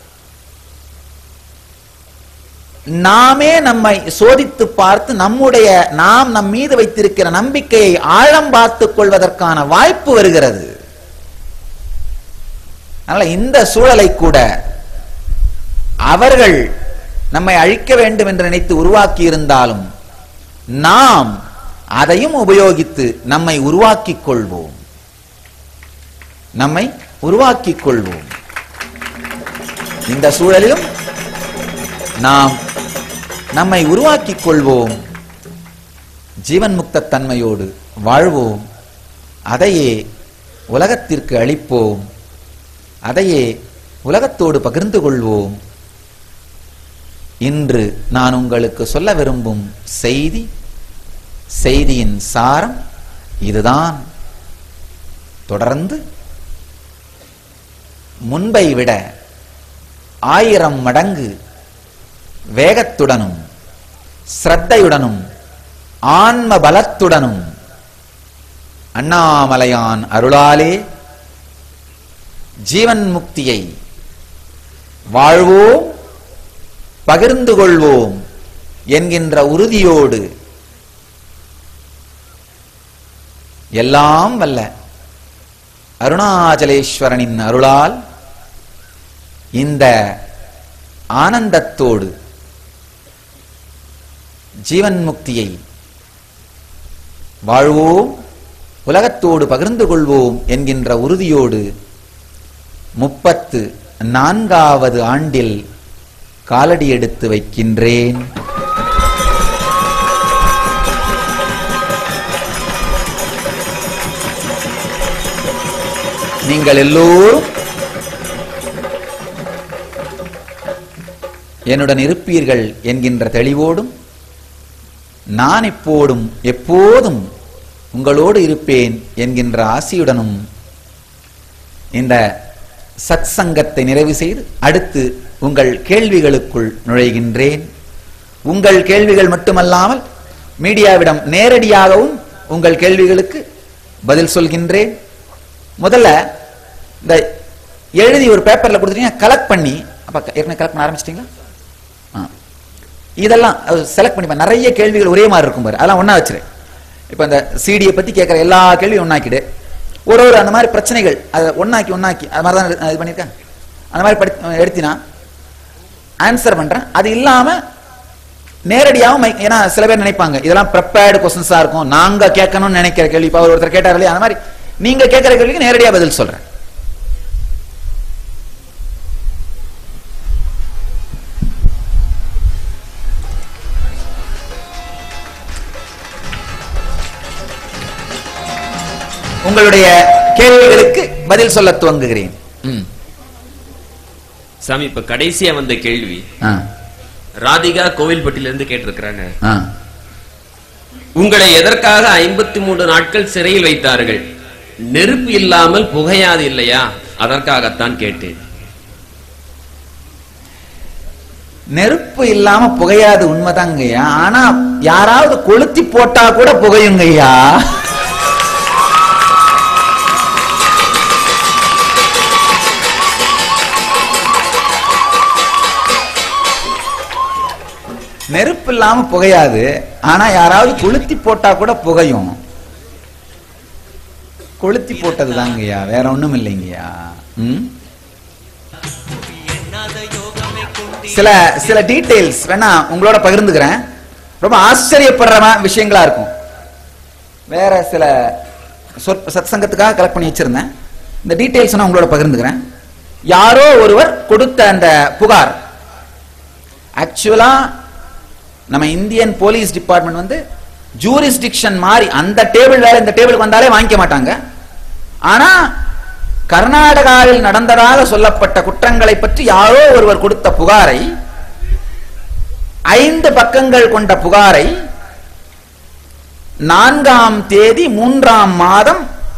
நாமே நம்மை சோதித்து பார்த்து நம்முடைய நாம் நம் மீது வைத்திருக்கிற நம்பிக்கையை ஆழம் பார்த்துக் கொள்வதற்கான வாய்ப்பு வருகிறது அதனால இந்த சூழலை கூட அவர்கள் நம்மை அழிக்க வேண்டும் என்று நினைத்து உருவாக்கி இருந்தாலும் நாம் அதையும் உபயோகித்து நம்மை உருவாக்கிக் கொள்வோம் நம்மை உருவாக்கிக் கொள்வோம் இந்த சூழலிலும் நாம் நம்மை உருவாக்கிக் கொள்வோம் ஜீவன் முக்த தன்மையோடு வாழ்வோம் அதையே உலகத்திற்கு அளிப்போம் அதையே உலகத்தோடு பகிர்ந்து கொள்வோம் இன்று நான் உங்களுக்கு சொல்ல விரும்பும் செய்தி செய்தியின் சாரம் இதுதான் தொடர்ந்து முன்பை விட ஆயிரம் மடங்கு வேகத்துடனும் ஸ்ரத்தையுடனும் ஆன்ம பலத்துடனும் அண்ணாமலையான் அருளாலே ஜீவன் முக்தியை வாழ்வோம் பகிர்ந்து கொள்வோம் என்கின்ற உறுதியோடு எல்லாம் வல்ல அருணாச்சலேஸ்வரனின் அருளால் இந்த ஆனந்தத்தோடு ஜீவன் முக்தியை வாழ்வோம் உலகத்தோடு பகிர்ந்து கொள்வோம் என்கின்ற உறுதியோடு முப்பத்து நான்காவது ஆண்டில் காலடி எடுத்து வைக்கின்றேன் நீங்கள் எல்லோரும் என்னுடன் இருப்பீர்கள் என்கின்ற தெளிவோடும் நான் இப்போதும் எப்போதும் உங்களோடு இருப்பேன் என்கின்ற ஆசியுடனும் இந்த சத் சங்கத்தை நிறைவு செய்து அடுத்து உங்கள் கேள்விகளுக்குள் நுழைகின்றேன் உங்கள் கேள்விகள் மட்டுமல்லாமல் மீடியாவிடம் நேரடியாகவும் உங்கள் கேள்விகளுக்கு பதில் சொல்கின்றேன் முதல்ல இந்த எழுதி ஒரு பேப்பர்ல கொடுத்துட்டீங்க கலெக்ட் பண்ணி அப்ப ஏற்கனவே கலெக்ட் பண்ண ஆரம்பிச்சிட்டீங்களா ஆ. இதெல்லாம் செலக்ட் பண்ணி பாரு. நிறைய கேள்விகள் ஒரே மாதிரி இருக்கும் பாரு அதெல்லாம் ஒண்ணா வச்சிரு இப்ப இந்த சிடியை பத்தி கேட்கிற எல்லா கேள்வியும் ஒண்ணாக்கிடு ஒரு ஒரு அந்த மாதிரி பிரச்சனைகள் அதை ஒண்ணாக்கி ஒண்ணாக்கி அது மாதிரி தான் இது பண்ணியிருக்கேன் அந்த மாதிரி படி எடுத்தினா ஆன்சர் பண்றேன் அது இல்லாம நேரடியாகவும் மை- ஏன்னா சில பேர் நினைப்பாங்க இதெல்லாம் ப்ரிப்பேர்டு கொஸ்டின்ஸா இருக்கும் நாங்க கேட்கணும்னு நினைக்கிற கேள்வி இப்ப அவர் ஒருத்தர் கேட்டார் இல்லையா அந்த மாதிரி நீங்க கேட்கிற கேள்விக்கு நேரடியா பதில் சொல்றேன் உங்களுடைய கேள்விகளுக்கு பதில் சொல்ல துவங்குகிறேன் ம். சாமி இப்ப கடைசியா வந்த கேள்வி ஆ, ராதிகா கோவில்பட்டில இருந்து கேட்டிருக்கிறாங்க ஆ. உங்களை எதற்காக ஐம்பத்தி மூன்று நாட்கள் சிறையில் வைத்தார்கள் நெருப்பு இல்லாமல் புகையாது இல்லையா அதற்காகத்தான் கேட்டேன் நெருப்பு இல்லாம புகையாது உண்மைதாங்கய்யா ஆனா யாராவது கொளுத்தி போட்டா கூட புகையுங்கய்யா நெருப்பு இல்லாம புகையாது ஆனா யாராவது கொளுத்தி போட்டா கூட புகையும் கொளுத்தி போட்டதுதாங்கய்யா வேற ஒண்ணும் இல்லைங்கய்யா ம் சில சில டீடைல்ஸ் வேணா உங்களோட பகிர்ந்துக்கிறேன் ரொம்ப ஆச்சரியப்படுற மா- விஷயங்களா இருக்கும் வேற சில சொற் சத்சங்கத்துக்காக கலெக்ட் பண்ணி வச்சிருந்தேன் இந்த டீடைல்ஸ் நான் உங்களோட பகிர்ந்துக்கிறேன் யாரோ ஒருவர் கொடுத்த அந்த புகார் ஆக்சுவலா நம்ம இந்தியன் போலீஸ் டிபார்ட்மெண்ட் வந்து ஜூரிஸ்டிக்ஷன் மாதிரி அந்த டேபிள் வேற இந்த டேபிளுக்கு வந்தாலே வாங்கிக்க மாட்டாங்க ஆனா கர்நாடகாவில் நடந்ததாக சொல்லப்பட்ட குற்றங்களை பற்றி யாரோ ஒருவர் கொடுத்த புகாரை ஐந்து பக்கங்கள் கொண்ட புகாரை நான்காம் தேதி மூன்றாம் மாதம்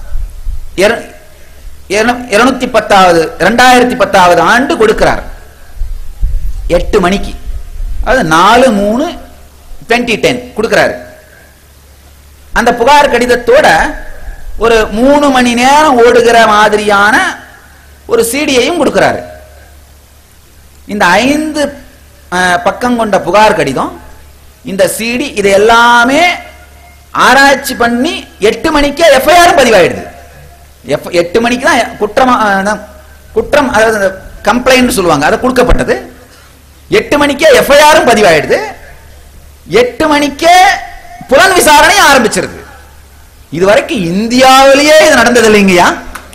இருநூத்தி பத்தாவது இரண்டாயிரத்தி பத்தாவது ஆண்டு கொடுக்கிறார் எட்டு மணிக்கு அது நாலு மூணு டுவெண்ட்டி டென் கொடுக்கிறாரு அந்த புகார் கடிதத்தோட ஒரு மூணு மணி நேரம் ஓடுகிற மாதிரியான ஒரு சீடியையும் கொடுக்கிறாரு இந்த ஐந்து அஹ், பக்கம் கொண்ட புகார் கடிதம் இந்த சிடி இது எல்லாமே ஆராய்ச்சி பண்ணி எட்டு மணிக்கே எஃப்ஐஆர் பதிவாயிடுது எஃப் எட்டு மணிக்கு தான் குற்றம் குற்றம் அதாவது கம்ப்ளைண்ட் சொல்லுவாங்க அது கொடுக்கப்பட்டது எட்டு மணிக்கே எஃப்ஐஆரும் பதிவாயிடுது எட்டு மணிக்கே புலன் விசாரணை ஆரம்பிச்சிருது இதுவரைக்கும் இந்தியாவிலேயே இது நடந்தது இல்லைங்கய்யா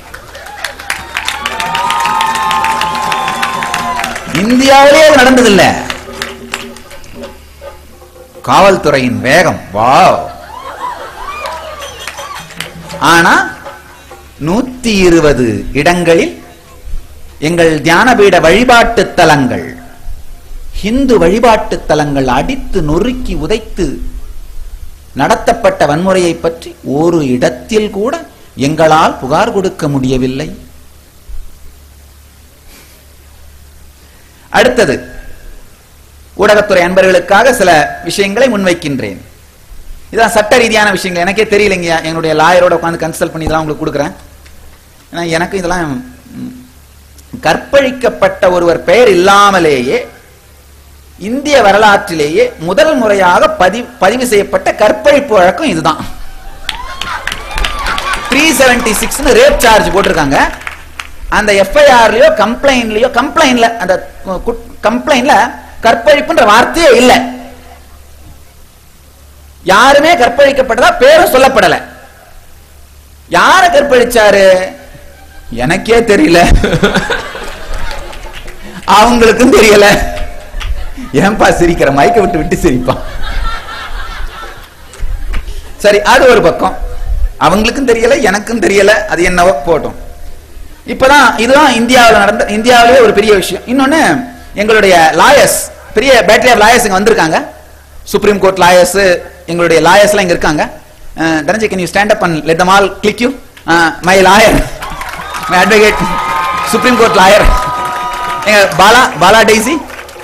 இந்தியாவிலேயே இது நடந்ததில்லை காவல்துறையின் வேகம் வாவ் ஆனா நூத்தி இருபது இடங்களில் எங்கள் தியானபீட வழிபாட்டு தலங்கள் ஹிந்து வழிபாட்டு தலங்கள் அடித்து நொறுக்கி உதைத்து நடத்தப்பட்ட வன்முறையை பற்றி ஒரு இடத்தில் கூட எங்களால் புகார் கொடுக்க முடியவில்லை அடுத்தது ஊடகத்துறை அன்பர்களுக்காக சில விஷயங்களை முன்வைக்கின்றேன் இதான் சட்ட ரீதியான விஷயங்கள் எனக்கே தெரியலைங்க என்னுடைய லாயரோட உட்காந்து கன்சல்ட் பண்ணி இதெல்லாம் உங்களுக்கு கொடுக்குறேன் ஏன்னா எனக்கு இதெல்லாம் ம், கற்பழிக்கப்பட்ட ஒருவர் பெயர் இல்லாமலேயே இந்திய வரலாற்றிலேயே முதல் முறையாக பதிவு பதிவு செய்யப்பட்ட கற்பழிப்பு வழக்கம் இதுதான் three seventy six rape charge போட்டிருக்காங்க அந்த எஃப்ஐஆர்லயோ கம்ப்ளைண்ட்லயோ கம்ப்ளைண்ட்ல அந்த கம்ப்ளைண்ட்ல கற்பழிப்புன்ற வார்த்தையே இல்லை யாருமே கற்பழிக்கப்பட்டதா பேரும் சொல்லப்படல யார கற்பழிச்சாரு எனக்கே தெரியல அவங்களுக்கும் தெரியல ஏன்பா சிரிக்கிற மைக்க விட்டு விட்டு சிரிப்பான் சரி அது ஒரு பக்கம் அவங்களுக்கும் தெரியல எனக்கும் தெரியல அது என்னவோ போட்டோம் இப்பதான் இதுதான் இந்தியாவில் நடந்த இந்தியாவிலேயே ஒரு பெரிய விஷயம் இன்னொன்னு எங்களுடைய லாயர்ஸ் பெரிய பேட்டரி ஆஃப் லாயர்ஸ் இங்க வந்திருக்காங்க சுப்ரீம் கோர்ட் லாயர்ஸ் எங்களுடைய லாயர்ஸ்லாம் இங்க இருக்காங்க Dhananjay can you stand up and let them all click you my lawyer my advocate supreme court lawyer எங்க பாலா பாலா டெய்சி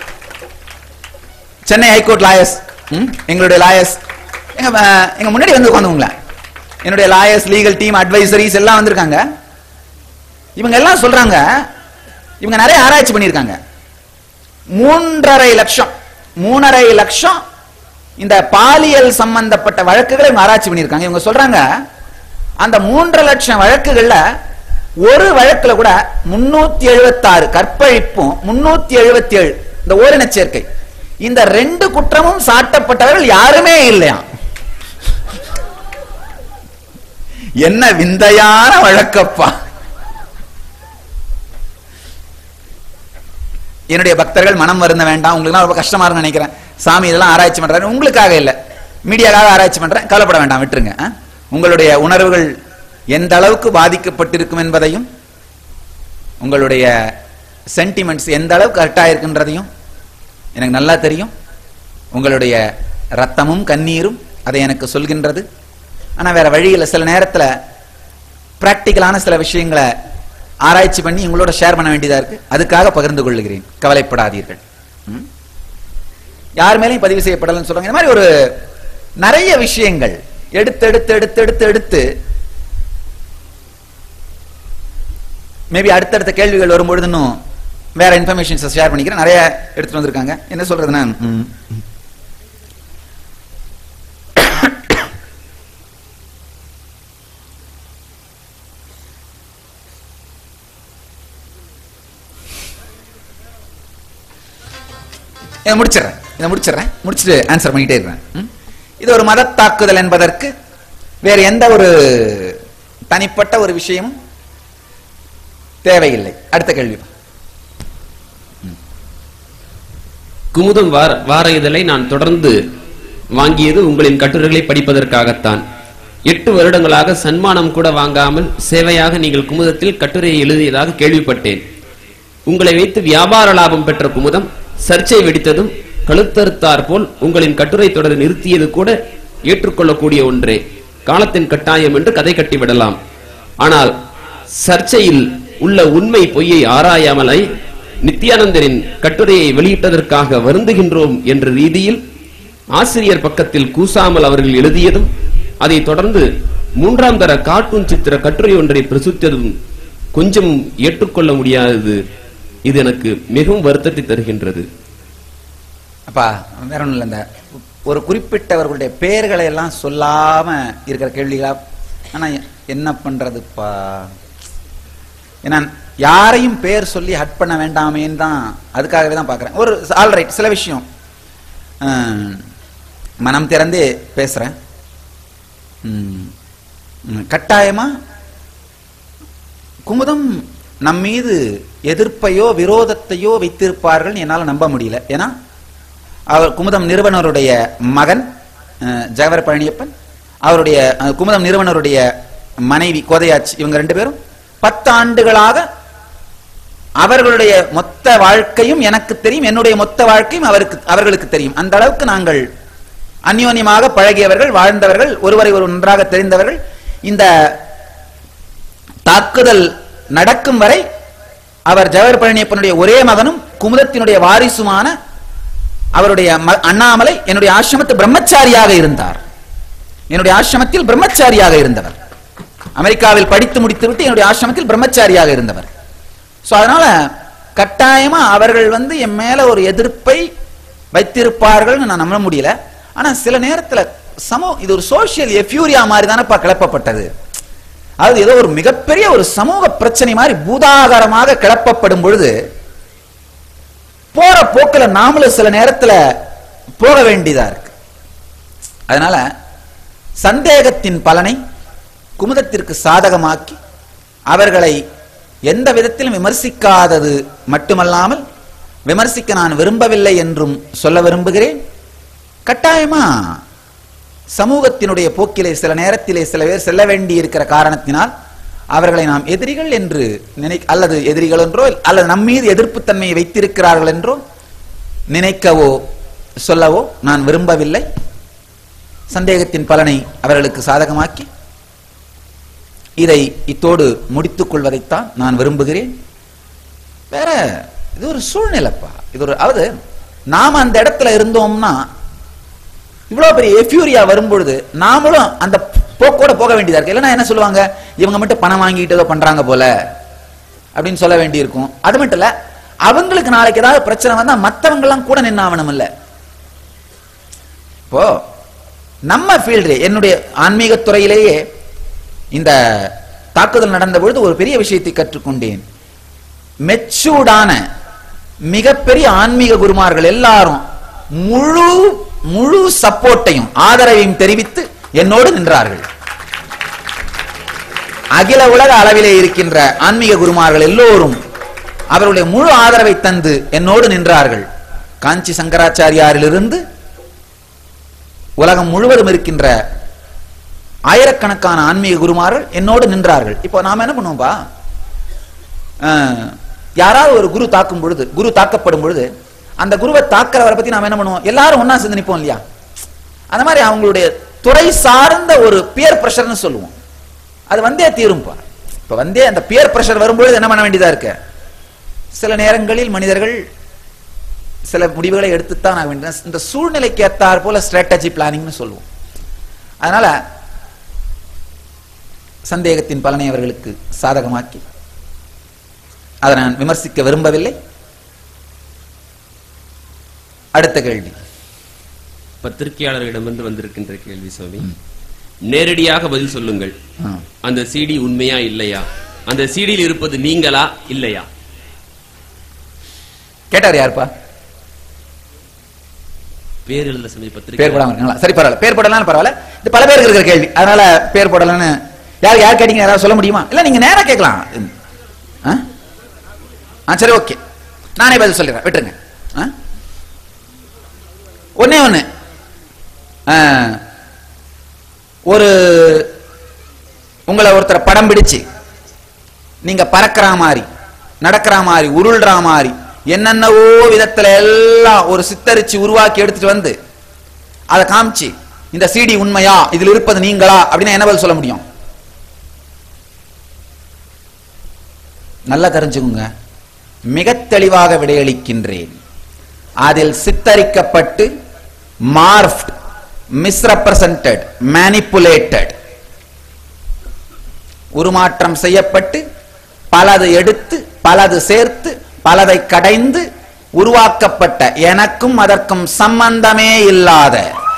சென்னை ஹைகோர்ட் லாயர்ஸ் எங்களுடைய லாயர்ஸ் எங்க அஹ், எங்க முன்னாடி வந்து உட்காந்துங்களேன் என்னுடைய லாயர்ஸ் லீகல் டீம் அட்வைசரிஸ் எல்லாம் வந்திருக்காங்க இவங்க எல்லாம் சொல்றாங்க இவங்க நிறைய ஆராய்ச்சி பண்ணியிருக்காங்க மூன்றரை லட்சம் மூணரை லட்சம் இந்த பாலியல் சம்பந்தப்பட்ட வழக்குகளை இவங்க ஆராய்ச்சி பண்ணியிருக்காங்க இவங்க சொல்றாங்க அந்த மூன்றரை லட்சம் வழக்குகள்ல ஒரு வழக்குல கூட முன்னூத்தி எழுபத்தாறு கற்பழிப்பும் முன்னூத்தி எழுபத்தி ஏழு இந்த ஓரின சேர்க்கை இந்த ரெண்டு குற்றமும் சாட்டப்பட்டவர்கள் யாருமே இல்லையா என்ன விந்தையான வழக்கப்பா என்னுடைய பக்தர்கள் மனம் வருந்த வேண்டாம் உங்களுக்கு ரொம்ப கஷ்டமா இருக்கும்னு நினைக்கிறேன் சாமி இதெல்லாம் ஆராய்ச்சி பண்றாரு உங்களுக்காக இல்ல மீடியாக்காக ஆராய்ச்சி பண்றேன் கவலைப்பட வேண்டாம் விட்டுருங்க ஆ? உங்களுடைய உணர்வுகள் எந்த அளவுக்கு பாதிக்கப்பட்டிருக்கும் என்பதையும் உங்களுடைய சென்டிமெண்ட்ஸ் எந்த அளவுக்கு ஹர்ட் ஆயிருக்குன்றதையும் எனக்கு நல்லா தெரியும் உங்களுடைய ரத்தமும் கண்ணீரும் அதை எனக்கு சொல்கின்றது ஆனா வேற வழியில சில நேரத்துல பிராக்டிக்கலான சில விஷயங்களை ஆராய்ச்சி பண்ணி உங்களோட ஷேர் பண்ண வேண்டியதா இருக்கு அதுக்காக பகிர்ந்து கொள்ளுகிறேன் கவலைப்படாதீர்கள் ம்? யார் மேலேயும் பதிவு செய்யப்படலன்னு சொல்றாங்க இந்த மாதிரி ஒரு நிறைய விஷயங்கள் எடுத்து எடுத்து எடுத்து எடுத்து எடுத்து மேபி அடுத்தடுத்த கேள்விகள் வரும்பொழுது இன்னும் வேற இன்ஃபர்மேஷன்ஸ் ஷேர் பண்ணிக்கிறேன் நிறைய எடுத்துட்டு வந்திருக்காங்க என்ன சொல்றதுன்னா ம், ம். இதை முடிச்சிடுறேன் இதை முடிச்சிடுறேன் முடிச்சுட்டு ஆன்சர் பண்ணிட்டே இருக்கிறேன் ம்? இது ஒரு மத தாக்குதல் என்பதற்கு வேற எந்த ஒரு தனிப்பட்ட ஒரு விஷயமும் தேவையில்லை அடுத்த கேள்வி குமுதம் வார வார இதழை நான் தொடர்ந்து வாங்கியது உங்களின் கட்டுரைகளை படிப்பதற்காகத்தான் எட்டு வருடங்களாக சன்மானம் கூட வாங்காமல் சேவையாக நீங்கள் குமுதத்தில் கட்டுரையை எழுதியதாக கேள்விப்பட்டேன் உங்களை வைத்து வியாபார லாபம் பெற்ற குமுதம் சர்ச்சை வெடித்ததும் கழுத்தறுத்தார் போல் உங்களின் கட்டுரை தொடர் நிறுத்தியது கூட ஏற்றுக்கொள்ளக்கூடிய ஒன்றே காலத்தின் கட்டாயம் என்று கதை கட்டிவிடலாம் ஆனால் சர்ச்சையில் உள்ள உண்மை பொய்யை ஆராயாமலை நித்யானந்தரின் கட்டுரையை வெளியிட்டதற்காக வருந்துகின்றோம் என்ற ரீதியில் ஆசிரியர் பக்கத்தில் கூசாமல் அவர்கள் எழுதியதும் அதைத் தொடர்ந்து மூன்றாம் தர கார்ட்டூன் சித்திர கட்டுரை ஒன்றை பிரசுத்ததும் கொஞ்சம் ஏற்றுக்கொள்ள முடியாதது இது எனக்கு மிகவும் வருத்தத்தை தருகின்றது அப்பா வேற ஒண்ணும் இல்ல இந்த ஒரு குறிப்பிட்டவர்களுடைய பெயர்களை எல்லாம் சொல்லாம இருக்கிற கேள்விகளா ஆனா என்ன பண்றதுப்பா ஏன்னா யாரையும் பேர் சொல்லி ஹட் பண்ண வேண்டாமேன்னு தான் அதுக்காகவே தான் பார்க்குறேன் ஒரு ஆல்ரைட் சில விஷயம் அஹ், மனம் திறந்தே பேசுறேன் ம், ம், கட்டாயமா குமுதம் நம் மீது எதிர்ப்பையோ விரோதத்தையோ வைத்திருப்பார்கள் என்னால் நம்ப முடியல ஏன்னா அவர் குமுதம் நிறுவனருடைய மகன் அஹ், ஜெகவர் பழனியப்பன் அவருடைய அஹ், குமுதம் நிறுவனருடைய மனைவி கோதையாச்சி இவங்க ரெண்டு பேரும் பத்து ஆண்டுகளாக அவர்களுடைய மொத்த வாழ்க்கையும் எனக்கு தெரியும் என்னுடைய மொத்த வாழ்க்கையும் அவருக்கு அவர்களுக்கு தெரியும் அந்த அளவுக்கு நாங்கள் அந்யோன்யமாக பழகியவர்கள் வாழ்ந்தவர்கள் ஒருவரை ஒரு நன்றாக தெரிந்தவர்கள் இந்த தாக்குதல் நடக்கும் வரை அவர் ஜவஹர் பழனியப்பனுடைய ஒரே மகனும் குமுதத்தினுடைய வாரிசுமான அவருடைய ம- அண்ணாமலை என்னுடைய ஆசிரமத்து பிரம்மச்சாரியாக இருந்தார் என்னுடைய ஆசிரமத்தில் பிரம்மச்சாரியாக இருந்தவர் அமெரிக்காவில் படித்து முடித்துவிட்டு என்னுடைய ஆசிரமத்தில் பிரம்மச்சாரியாக இருந்தவர் சோ அதனால கட்டாயமா அவர்கள் வந்து என் மேல ஒரு எதிர்ப்பை வைத்திருப்பார்கள்னு நான் நம்ப முடியல ஆனா சில நேரத்துல சமூக இது ஒரு சோசியல் எஃப்யூரியா மாதிரி தானப்பா கிளப்பப்பட்டது அது ஏதோ ஒரு மிகப்பெரிய ஒரு சமூக பிரச்சனை மாதிரி பூதாகாரமாக கிளப்பப்படும் பொழுது போற போக்குல நாமளும் சில நேரத்துல போக வேண்டியதா இருக்கு அதனால சந்தேகத்தின் பலனை குமுதத்திற்கு சாதகமாக்கி அவர்களை எந்த விதத்திலும் விமர்சிக்காதது மட்டுமல்லாமல் விமர்சிக்க நான் விரும்பவில்லை என்றும் சொல்ல விரும்புகிறேன் கட்டாயமா சமூகத்தினுடைய போக்கிலே சில நேரத்திலே சில பேர் செல்ல வேண்டி இருக்கிற காரணத்தினால் அவர்களை நாம் எதிரிகள் என்று நினை அல்லது எதிரிகள் என்றோ அல்லது நம் மீது எதிர்ப்புத்தன்மையை வைத்திருக்கிறார்கள் என்றோ நினைக்கவோ சொல்லவோ நான் விரும்பவில்லை சந்தேகத்தின் பலனை அவர்களுக்கு சாதகமாக்கி இதை இத்தோடு முடித்துக் கொள்வதைத்தான் நான் விரும்புகிறேன் வேற இது ஒரு சூழ்நிலைப்பா இது ஒரு அதாவது நாம அந்த இடத்துல இருந்தோம்னா இவ்வளவு பெரிய எஃப்யூரியா வரும்பொழுது நாமளும் அந்த போக்கோட போக வேண்டியதா இருக்கு இல்லைன்னா என்ன சொல்லுவாங்க இவங்க மட்டும் பணம் வாங்கிட்டு ஏதோ பண்றாங்க போல அப்படின்னு சொல்ல வேண்டியிருக்கும் அது மட்டும் இல்ல அவங்களுக்கு நாளைக்கு ஏதாவது பிரச்சனை வந்தா மத்தவங்க எல்லாம் கூட நின்னாவணும் இல்ல இப்போ நம்ம ஃபீல்டு என்னுடைய ஆன்மீக துறையிலேயே இந்த தாக்குதல் நடந்த பொழுது ஒரு பெரிய விஷயத்தை கற்றுக்கொண்டேன் மெச்சூர்டான மிகப்பெரிய ஆன்மீக குருமார்கள் எல்லாரும் முழு முழு சப்போர்ட்டையும் ஆதரவையும் தெரிவித்து என்னோடு நின்றார்கள் அகில உலக அளவிலே இருக்கின்ற ஆன்மீக குருமார்கள் எல்லோரும் அவருடைய முழு ஆதரவை தந்து என்னோடு நின்றார்கள் காஞ்சி சங்கராச்சாரியாரிலிருந்து உலகம் முழுவதும் இருக்கின்ற ஆயிரக்கணக்கான ஆன்மீக குருமார்கள் என்னோடு நின்றார்கள் இப்போ நாம என்ன பண்ணுவோம்பா அஹ், யாராவது ஒரு குரு தாக்கும் பொழுது குரு தாக்கப்படும் பொழுது அந்த குருவை தாக்குறவரை பத்தி நாம என்ன பண்ணுவோம் எல்லாரும் ஒண்ணா சேர்ந்து நிப்போம் இல்லையா அந்த மாதிரி அவங்களுடைய துறை சார்ந்த ஒரு பியர் பிரஷர்னு சொல்லுவோம் அது வந்தே தீரும்பா இப்ப வந்தே அந்த பியர் பிரஷர் வரும்பொழுது என்ன பண்ண வேண்டியதா இருக்கு சில நேரங்களில் மனிதர்கள் சில முடிவுகளை எடுத்துத்தான் ஆக வேண்டும் இந்த சூழ்நிலைக்கு ஏத்தாற் போல ஸ்ட்ராட்டஜி பிளானிங்னு சொல்லுவோம் அதனால சந்தேகத்தின் பலனை அவர்களுக்கு சாதகமாக்கி அதை நான் விமர்சிக்க விரும்பவில்லை அடுத்த கேள்வி பத்திரிகையாளர்களிடமிருந்து வந்திருக்கின்ற கேள்வி சுவாமி நேரடியாக பதில் சொல்லுங்கள் ஆ. அந்த சிடி உண்மையா இல்லையா அந்த சிடியில் இருப்பது நீங்களா இல்லையா கேட்டார் யாருப்பா பேர் எழுத சமய பத்திரிகை பேர் போடாம இருக்காங்களா சரி பரவாயில்ல பேர் போடலாம் பரவாயில்ல இது பல பேருக்கு இருக்கிற கேள்வி அதனால பேர் போடலன்னு யார் யார் கேட்டீங்க யாராவது சொல்ல முடியுமா இல்ல நீங்க நேரா கேட்கலாம் ஆ? ஆ சரி ஓகே நானே பதில் சொல்லிடுறேன் விட்டுருங்க ஆ? ஒண்ணே ஒண்ணு ஆ, ஒரு உங்களை ஒருத்தர் படம் பிடிச்சு நீங்க பறக்கிற மாதிரி நடக்கிற மாதிரி உருள்ற மாதிரி என்னென்னவோ விதத்துல எல்லாம் ஒரு சித்தரிச்சு உருவாக்கி எடுத்துட்டு வந்து அதை காமிச்சு இந்த சிடி உண்மையா இதில் இருப்பது நீங்களா அப்படின்னு என்ன பதில் சொல்ல முடியும் நல்லா தெரிஞ்சுக்குங்க மிக தெளிவாக விடையளிக்கின்றேன் அதில் சித்தரிக்கப்பட்டு மார்ஃப்ட் மிஸ்ரெப்ரசன்டட் மேனிப்புலேட்டட் உருமாற்றம் செய்யப்பட்டு பலது எடுத்து பலது சேர்த்து பலதை கடைந்து உருவாக்கப்பட்ட எனக்கும் அதற்கும் சம்பந்தமே இல்லாத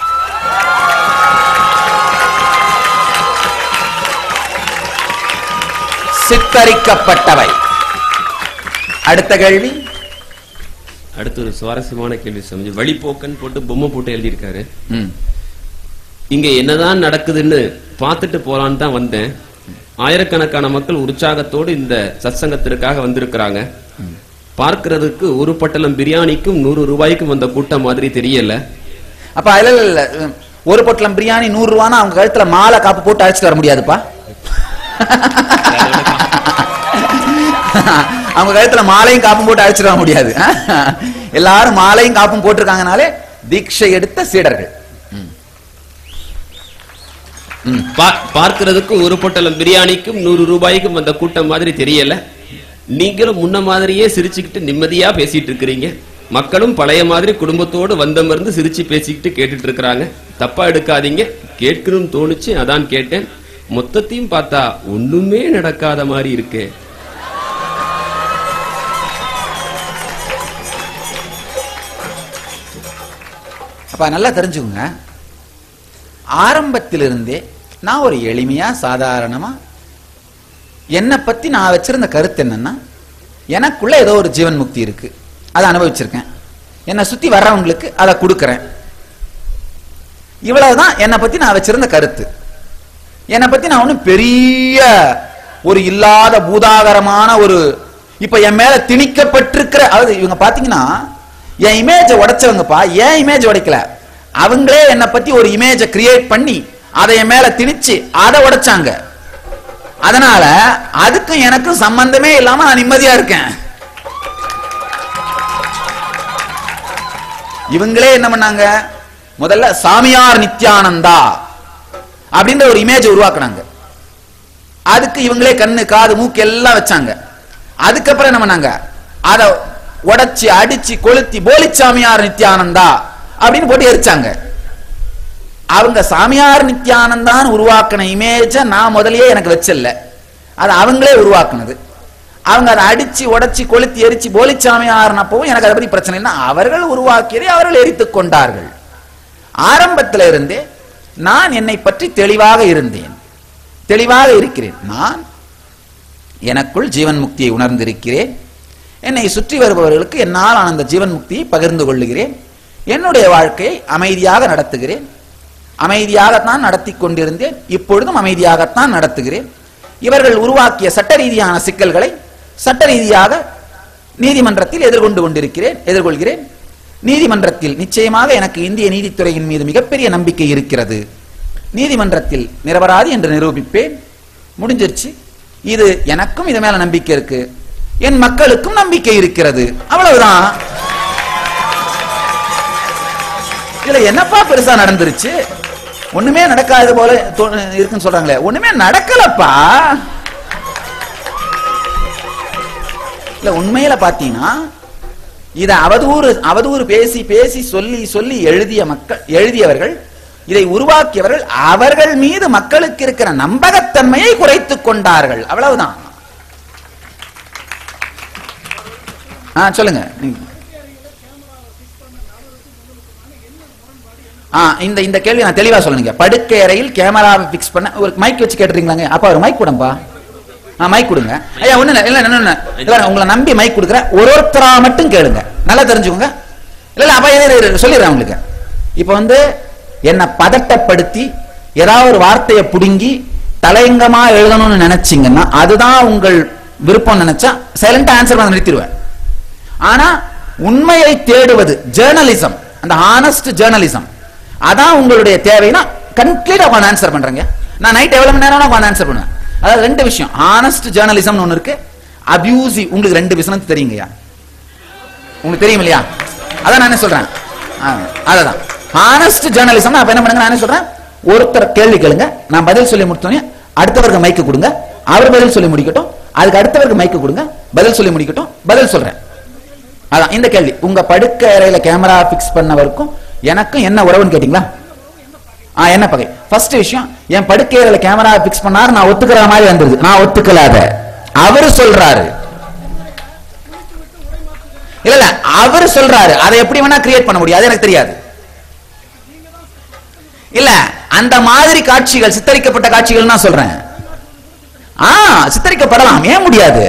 சித்தரிக்கப்பட்டவை அடுத்த கேள்வி அடுத்து ஒரு சுவாரஸ்யமான கேள்வி சுவாமிஜி வழிபோக்கன் போட்டு பொம்மை போட்டு எழுதியிருக்காரு ம். இங்க என்னதான் நடக்குதுன்னு பார்த்துட்டு போலான்னு தான் வந்தேன் ஆயிரக்கணக்கான மக்கள் உற்சாகத்தோடு இந்த சத்சங்கத்திற்காக வந்திருக்கிறாங்க பார்க்கிறதுக்கு ஒரு பட்டலம் பிரியாணிக்கும் நூறு ரூபாய்க்கும் வந்த கூட்டம் மாதிரி தெரியல அப்ப இல்ல இல்ல, இல்ல உம், ஒரு பொட்டலம் பிரியாணி நூறு ரூபானா அவங்க கழுத்துல மாலை காப்பு போட்டு அழைச்சிட்டு வர முடியாதுப்பா அவங்க கழுத்துல மாலையும் காப்பும் போட்டு அழைச்சிட்டு வர முடியாது எல்லாரும் மாலையும் காப்பும் போட்டிருக்காங்கனாலே தீட்சை எடுத்த சீடர்கள் பா- பார்க்கிறதுக்கு ஒரு பொட்டலம் பிரியாணிக்கும் நூறு ரூபாய்க்கும் வந்த கூட்டம் மாதிரி தெரியல நீங்களும் முன்ன மாதிரியே சிரிச்சுக்கிட்டு நிம்மதியா பேசிட்டு இருக்கிறீங்க மக்களும் பழைய மாதிரி குடும்பத்தோடு வந்தமர்ந்து சிரிச்சு பேசிக்கிட்டு கேட்டுட்டு இருக்கிறாங்க தப்பா எடுக்காதீங்க கேட்கணும்னு தோணுச்சு அதான் கேட்டேன் மொத்தத்தையும் பார்த்தா ஒண்ணுமே நடக்காத மாதிரி இருக்கே அப்ப நல்லா தெரிஞ்சுக்கோங்க ஆரம்பத்திலிருந்தே நான் ஒரு எளிமையா சாதாரணமா என்னை பத்தி நான் வச்சிருந்த கருத்து என்னன்னா எனக்குள்ள ஏதோ ஒரு ஜீவன் முக்தி இருக்கு அதை அனுபவிச்சிருக்கேன் என்னை சுத்தி வர்றவங்களுக்கு அதை கொடுக்கறேன் இவ்வளவுதான் என்னை பத்தி நான் வச்சிருந்த கருத்து என்னை பத்தி நான் ஒண்ணும் பெரிய ஒரு இல்லாத பூதாகரமான ஒரு இப்ப என் மேல திணிக்கப்பட்டிருக்கிற அதாவது இவங்க பாத்தீங்கன்னா என் இமேஜை உடைச்சவங்கப்பா ஏன் இமேஜ் உடைக்கல அவங்களே என்னை பத்தி ஒரு இமேஜை கிரியேட் பண்ணி அதை என் மேல திணிச்சு அதை உடைச்சாங்க அதனால அதுக்கும் எனக்கும் சம்பந்தமே இல்லாம நான் நிம்மதியா இருக்கேன் இவங்களே என்ன பண்ணாங்க முதல்ல சாமியார் நித்யானந்தா அப்படின்ற ஒரு இமேஜ் உருவாக்குனாங்க அதுக்கு இவங்களே கண்ணு காது மூக்கு எல்லாம் வச்சாங்க அதுக்கப்புறம் என்ன பண்ணாங்க அதை உடைச்சு அடிச்சு கொளுத்தி போலிச்சாமியார் நித்யானந்தா அப்படின்னு போட்டு எரிச்சாங்க அவங்க சாமியார் நித்யானந்தான்னு உருவாக்கின இமேஜை நான் முதல்லயே எனக்கு வச்சல அது அவங்களே உருவாக்குனது அவங்க அதை அடிச்சு உடைச்சு கொளுத்தி எரிச்சு போலிச்சாமியார்னப்பவும் எனக்கு அதை பத்தி பிரச்சனை இல்லை அவர்கள் உருவாக்கியதை அவர்கள் எரித்துக் கொண்டார்கள் ஆரம்பத்தில் இருந்தே நான் என்னை பற்றி தெளிவாக இருந்தேன் தெளிவாக இருக்கிறேன் நான் எனக்குள் ஜீவன் முக்தியை உணர்ந்திருக்கிறேன் என்னை சுற்றி வருபவர்களுக்கு என்னால் அந்த ஜீவன் முக்தியை பகிர்ந்து கொள்ளுகிறேன் என்னுடைய வாழ்க்கையை அமைதியாக நடத்துகிறேன் அமைதியாகத்தான் நடத்தி கொண்டிருந்தேன் இப்பொழுதும் அமைதியாகத்தான் நடத்துகிறேன் இவர்கள் உருவாக்கிய சட்ட ரீதியான சிக்கல்களை சட்ட ரீதியாக நீதிமன்றத்தில் எதிர்கொண்டு கொண்டிருக்கிறேன் எதிர்கொள்கிறேன் நீதிமன்றத்தில் நிச்சயமாக எனக்கு இந்திய நீதித்துறையின் மீது மிகப்பெரிய நம்பிக்கை இருக்கிறது நீதிமன்றத்தில் நிரபராதி என்று நிரூபிப்பேன் முடிஞ்சிருச்சு இது எனக்கும் இது மேல நம்பிக்கை இருக்கு என் மக்களுக்கும் நம்பிக்கை இருக்கிறது அவ்வளவுதான் இதுல என்னப்பா பெருசா நடந்துருச்சு ஒண்ணுமே நடக்காது போல தோ- இருக்குன்னு சொல்றாங்களே ஒண்ணுமே நடக்கலப்பா இல்ல உண்மையில பாத்தீங்கன்னா இத அவதூறு அவதூறு பேசி பேசி சொல்லி சொல்லி எழுதிய மக்கள் எழுதியவர்கள் இதை உருவாக்கியவர்கள் அவர்கள் மீது மக்களுக்கு இருக்கிற நம்பகத்தன்மையை குறைத்துக் கொண்டார்கள் அவ்வளவுதான் ஆ சொல்லுங்க நீங்க. ஆ இந்த இந்த கேள்வி நான் தெளிவா சொல்லுங்க படுக்கை அறையில் கேமராவை பிக்ஸ் பண்ண ஒரு மைக் வச்சு கேட்டுறீங்களாங்க அப்பா ஒரு மைக் கொடுப்பா ஆ மைக் கொடுங்க ஐயா ஒண்ணு இல்ல இல்ல இல்ல, இல்ல இல்ல உங்களை நம்பி மைக் கொடுக்குறேன் ஒரு ஒருத்தரா மட்டும் கேளுங்க நல்லா தெரிஞ்சுக்கோங்க இல்ல இல்ல அப்பா இரு, இரு, சொல்லிடுறேன் உங்களுக்கு இப்போ வந்து என்னை பதட்டப்படுத்தி ஏதாவது ஒரு வார்த்தையை புடுங்கி தலையங்கமா எழுதணும்னு நினைச்சீங்கன்னா அதுதான் உங்கள் விருப்பம் நினைச்சா சைலண்டா ஆன்சர் பண்ண நிறுத்திடுவேன் ஆனா உண்மையை தேடுவது ஜேர்னலிசம் அந்த ஹானஸ்ட் ஜேர்னலிசம் அதான் உங்களுடைய தேவைன்னா கம்ப்ளீட்டா உட்காந்து ஆன்சர் பண்றேங்க நான் நைட் எவ்வளவு மணி நேரம் உட்காந்து ஆன்சர் பண்ணுவேன் அதாவது ரெண்டு விஷயம் ஹானஸ்ட் ஜேர்னலிசம்னு ஒன்று இருக்கு அபியூசிவ் உங்களுக்கு ரெண்டு விஷயம் தெரியுங்கய்யா உங்களுக்கு தெரியும் இல்லையா அதான் நான் என்ன சொல்றேன் ஆ, அததான் ஹானஸ்ட் ஜேர்னலிசம் அப்ப என்ன பண்ணுங்க நான் என்ன சொல்றேன் ஒருத்தர் கேள்வி கேளுங்க நான் பதில் சொல்லி முடித்தோன்னே அடுத்தவருக்கு மைக்கு கொடுங்க அவர் பதில் சொல்லி முடிக்கட்டும் அதுக்கு அடுத்தவருக்கு மைக்கு கொடுங்க பதில் சொல்லி முடிக்கட்டும் பதில் சொல்றேன் அதான் இந்த கேள்வி உங்க படுக்கை அறையில கேமரா பிக்ஸ் பண்ணவருக்கும் எனக்கும் என்ன உறவுன்னு கேட்டீங்களா ஆ என்ன பகை ஃபர்ஸ்ட் விஷயம் என் படுக்கை அறையில கேமரா பிக்ஸ் பண்ணாரு நான் ஒத்துக்கிற மாதிரி வந்துருது நான் ஒத்துக்கல அத அவரு சொல்றாரு இல்ல இல்ல அவரு சொல்றாரு அதை எப்படி வேணா கிரியேட் பண்ண முடியும் அது எனக்கு தெரியாது இல்ல அந்த மாதிரி காட்சிகள் சித்தரிக்கப்பட்ட காட்சிகள் நான் சொல்றேன் ஆ சித்தரிக்கப்படலாம் ஏன் முடியாது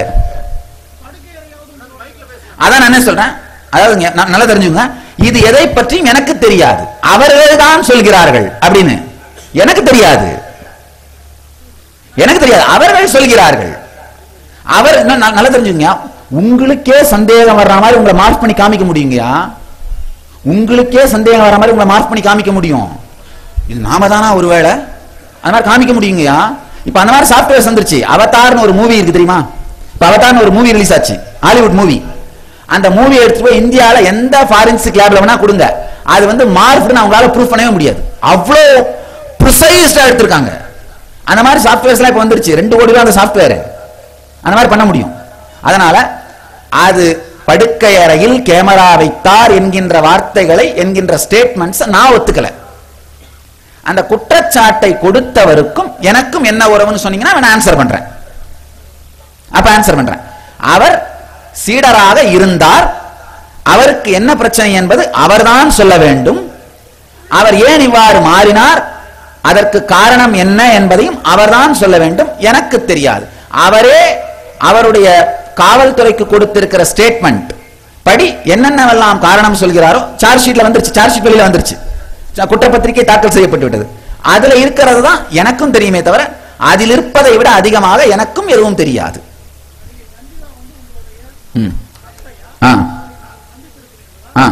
அதான் நான் என்ன சொல்றேன் அதாவது இங்க ந- நல்லா தெரிஞ்சுங்க இது எதை பற்றியும் எனக்கு தெரியாது அவர்கள் தான் சொல்கிறார்கள் அப்படின்னு எனக்கு தெரியாது எனக்கு தெரியாது அவர்கள் சொல்கிறார்கள் அவர் இன்னும் ந- நல்லா தெரிஞ்சுங்க உங்களுக்கே சந்தேகம் வர்ற மாதிரி உங்களை மார்க் பண்ணி காமிக்க முடியுங்கயா உங்களுக்கே சந்தேகம் வர்ற மாதிரி உங்களை மார்க் பண்ணி காமிக்க முடியும் இது நாம தானா ஒருவேளை அந்த மாதிரி காமிக்க முடியுங்கயா இப்ப அந்த மாதிரி சாஃப்ட்வேர்ஸ் வந்துருச்சு அவதார்னு ஒரு மூவி இருக்கு தெரியுமா இப்ப அவதார்னு ஒரு மூவி ரிலீஸ் ஆச்சு ஹாலிவுட் மூவி அந்த மூவி எடுத்து போய் இந்தியால எந்த ஃபாரின்சிக் லேப்ல வேணா கொடுங்க அது வந்து மார்க்னு அவங்களால ப்ரூஃப் பண்ணவே முடியாது அவ்வளோ ப்ரிசைஸ்டா எடுத்திருக்காங்க அந்த மாதிரி சாஃப்ட்வேர்ஸ்லாம் இப்ப வந்துருச்சு ரெண்டு கோடி ரூபா அந்த சாஃப்ட்வேர் அந்த மாதிரி பண்ண முடியும் அதனால அது படுக்கை அறையில் கேமரா வைத்தார் என்கின்ற வார்த்தைகளை என்கின்ற ஸ்டேட்மெண்ட்ஸ் நான் ஒத்துக்கல அந்த குற்றச்சாட்டை கொடுத்தவருக்கும் எனக்கும் என்ன உறவுன்னு சொன்னீங்கன்னா நான் ஆன்சர் பண்றேன் அப்ப ஆன்சர் பண்றேன் அவர் சீடராக இருந்தார் அவருக்கு என்ன பிரச்சனை என்பது அவர்தான் சொல்ல வேண்டும் அவர் ஏன் இவ்வாறு மாறினார் அதற்கு காரணம் என்ன என்பதையும் அவர்தான் சொல்ல வேண்டும் எனக்கு தெரியாது அவரே அவருடைய காவல்துறைக்கு கொடுத்திருக்கிற ஸ்டேட்மெண்ட் படி என்னென்னவெல்லாம் காரணம் சொல்கிறாரோ சார்ஜ் ஷீட்ல வந்துருச்சு சார்ஜ் ஷீட் வெளியில வந்துருச்சு ச- குற்றப்பத்திரிகை தாக்கல் செய்யப்பட்டு விட்டது அதுல இருக்கிறது தான் எனக்கும் தெரியுமே தவிர அதில் இருப்பதை விட அதிகமாக எனக்கும் எதுவும் தெரியாது ம். ஆ ஆ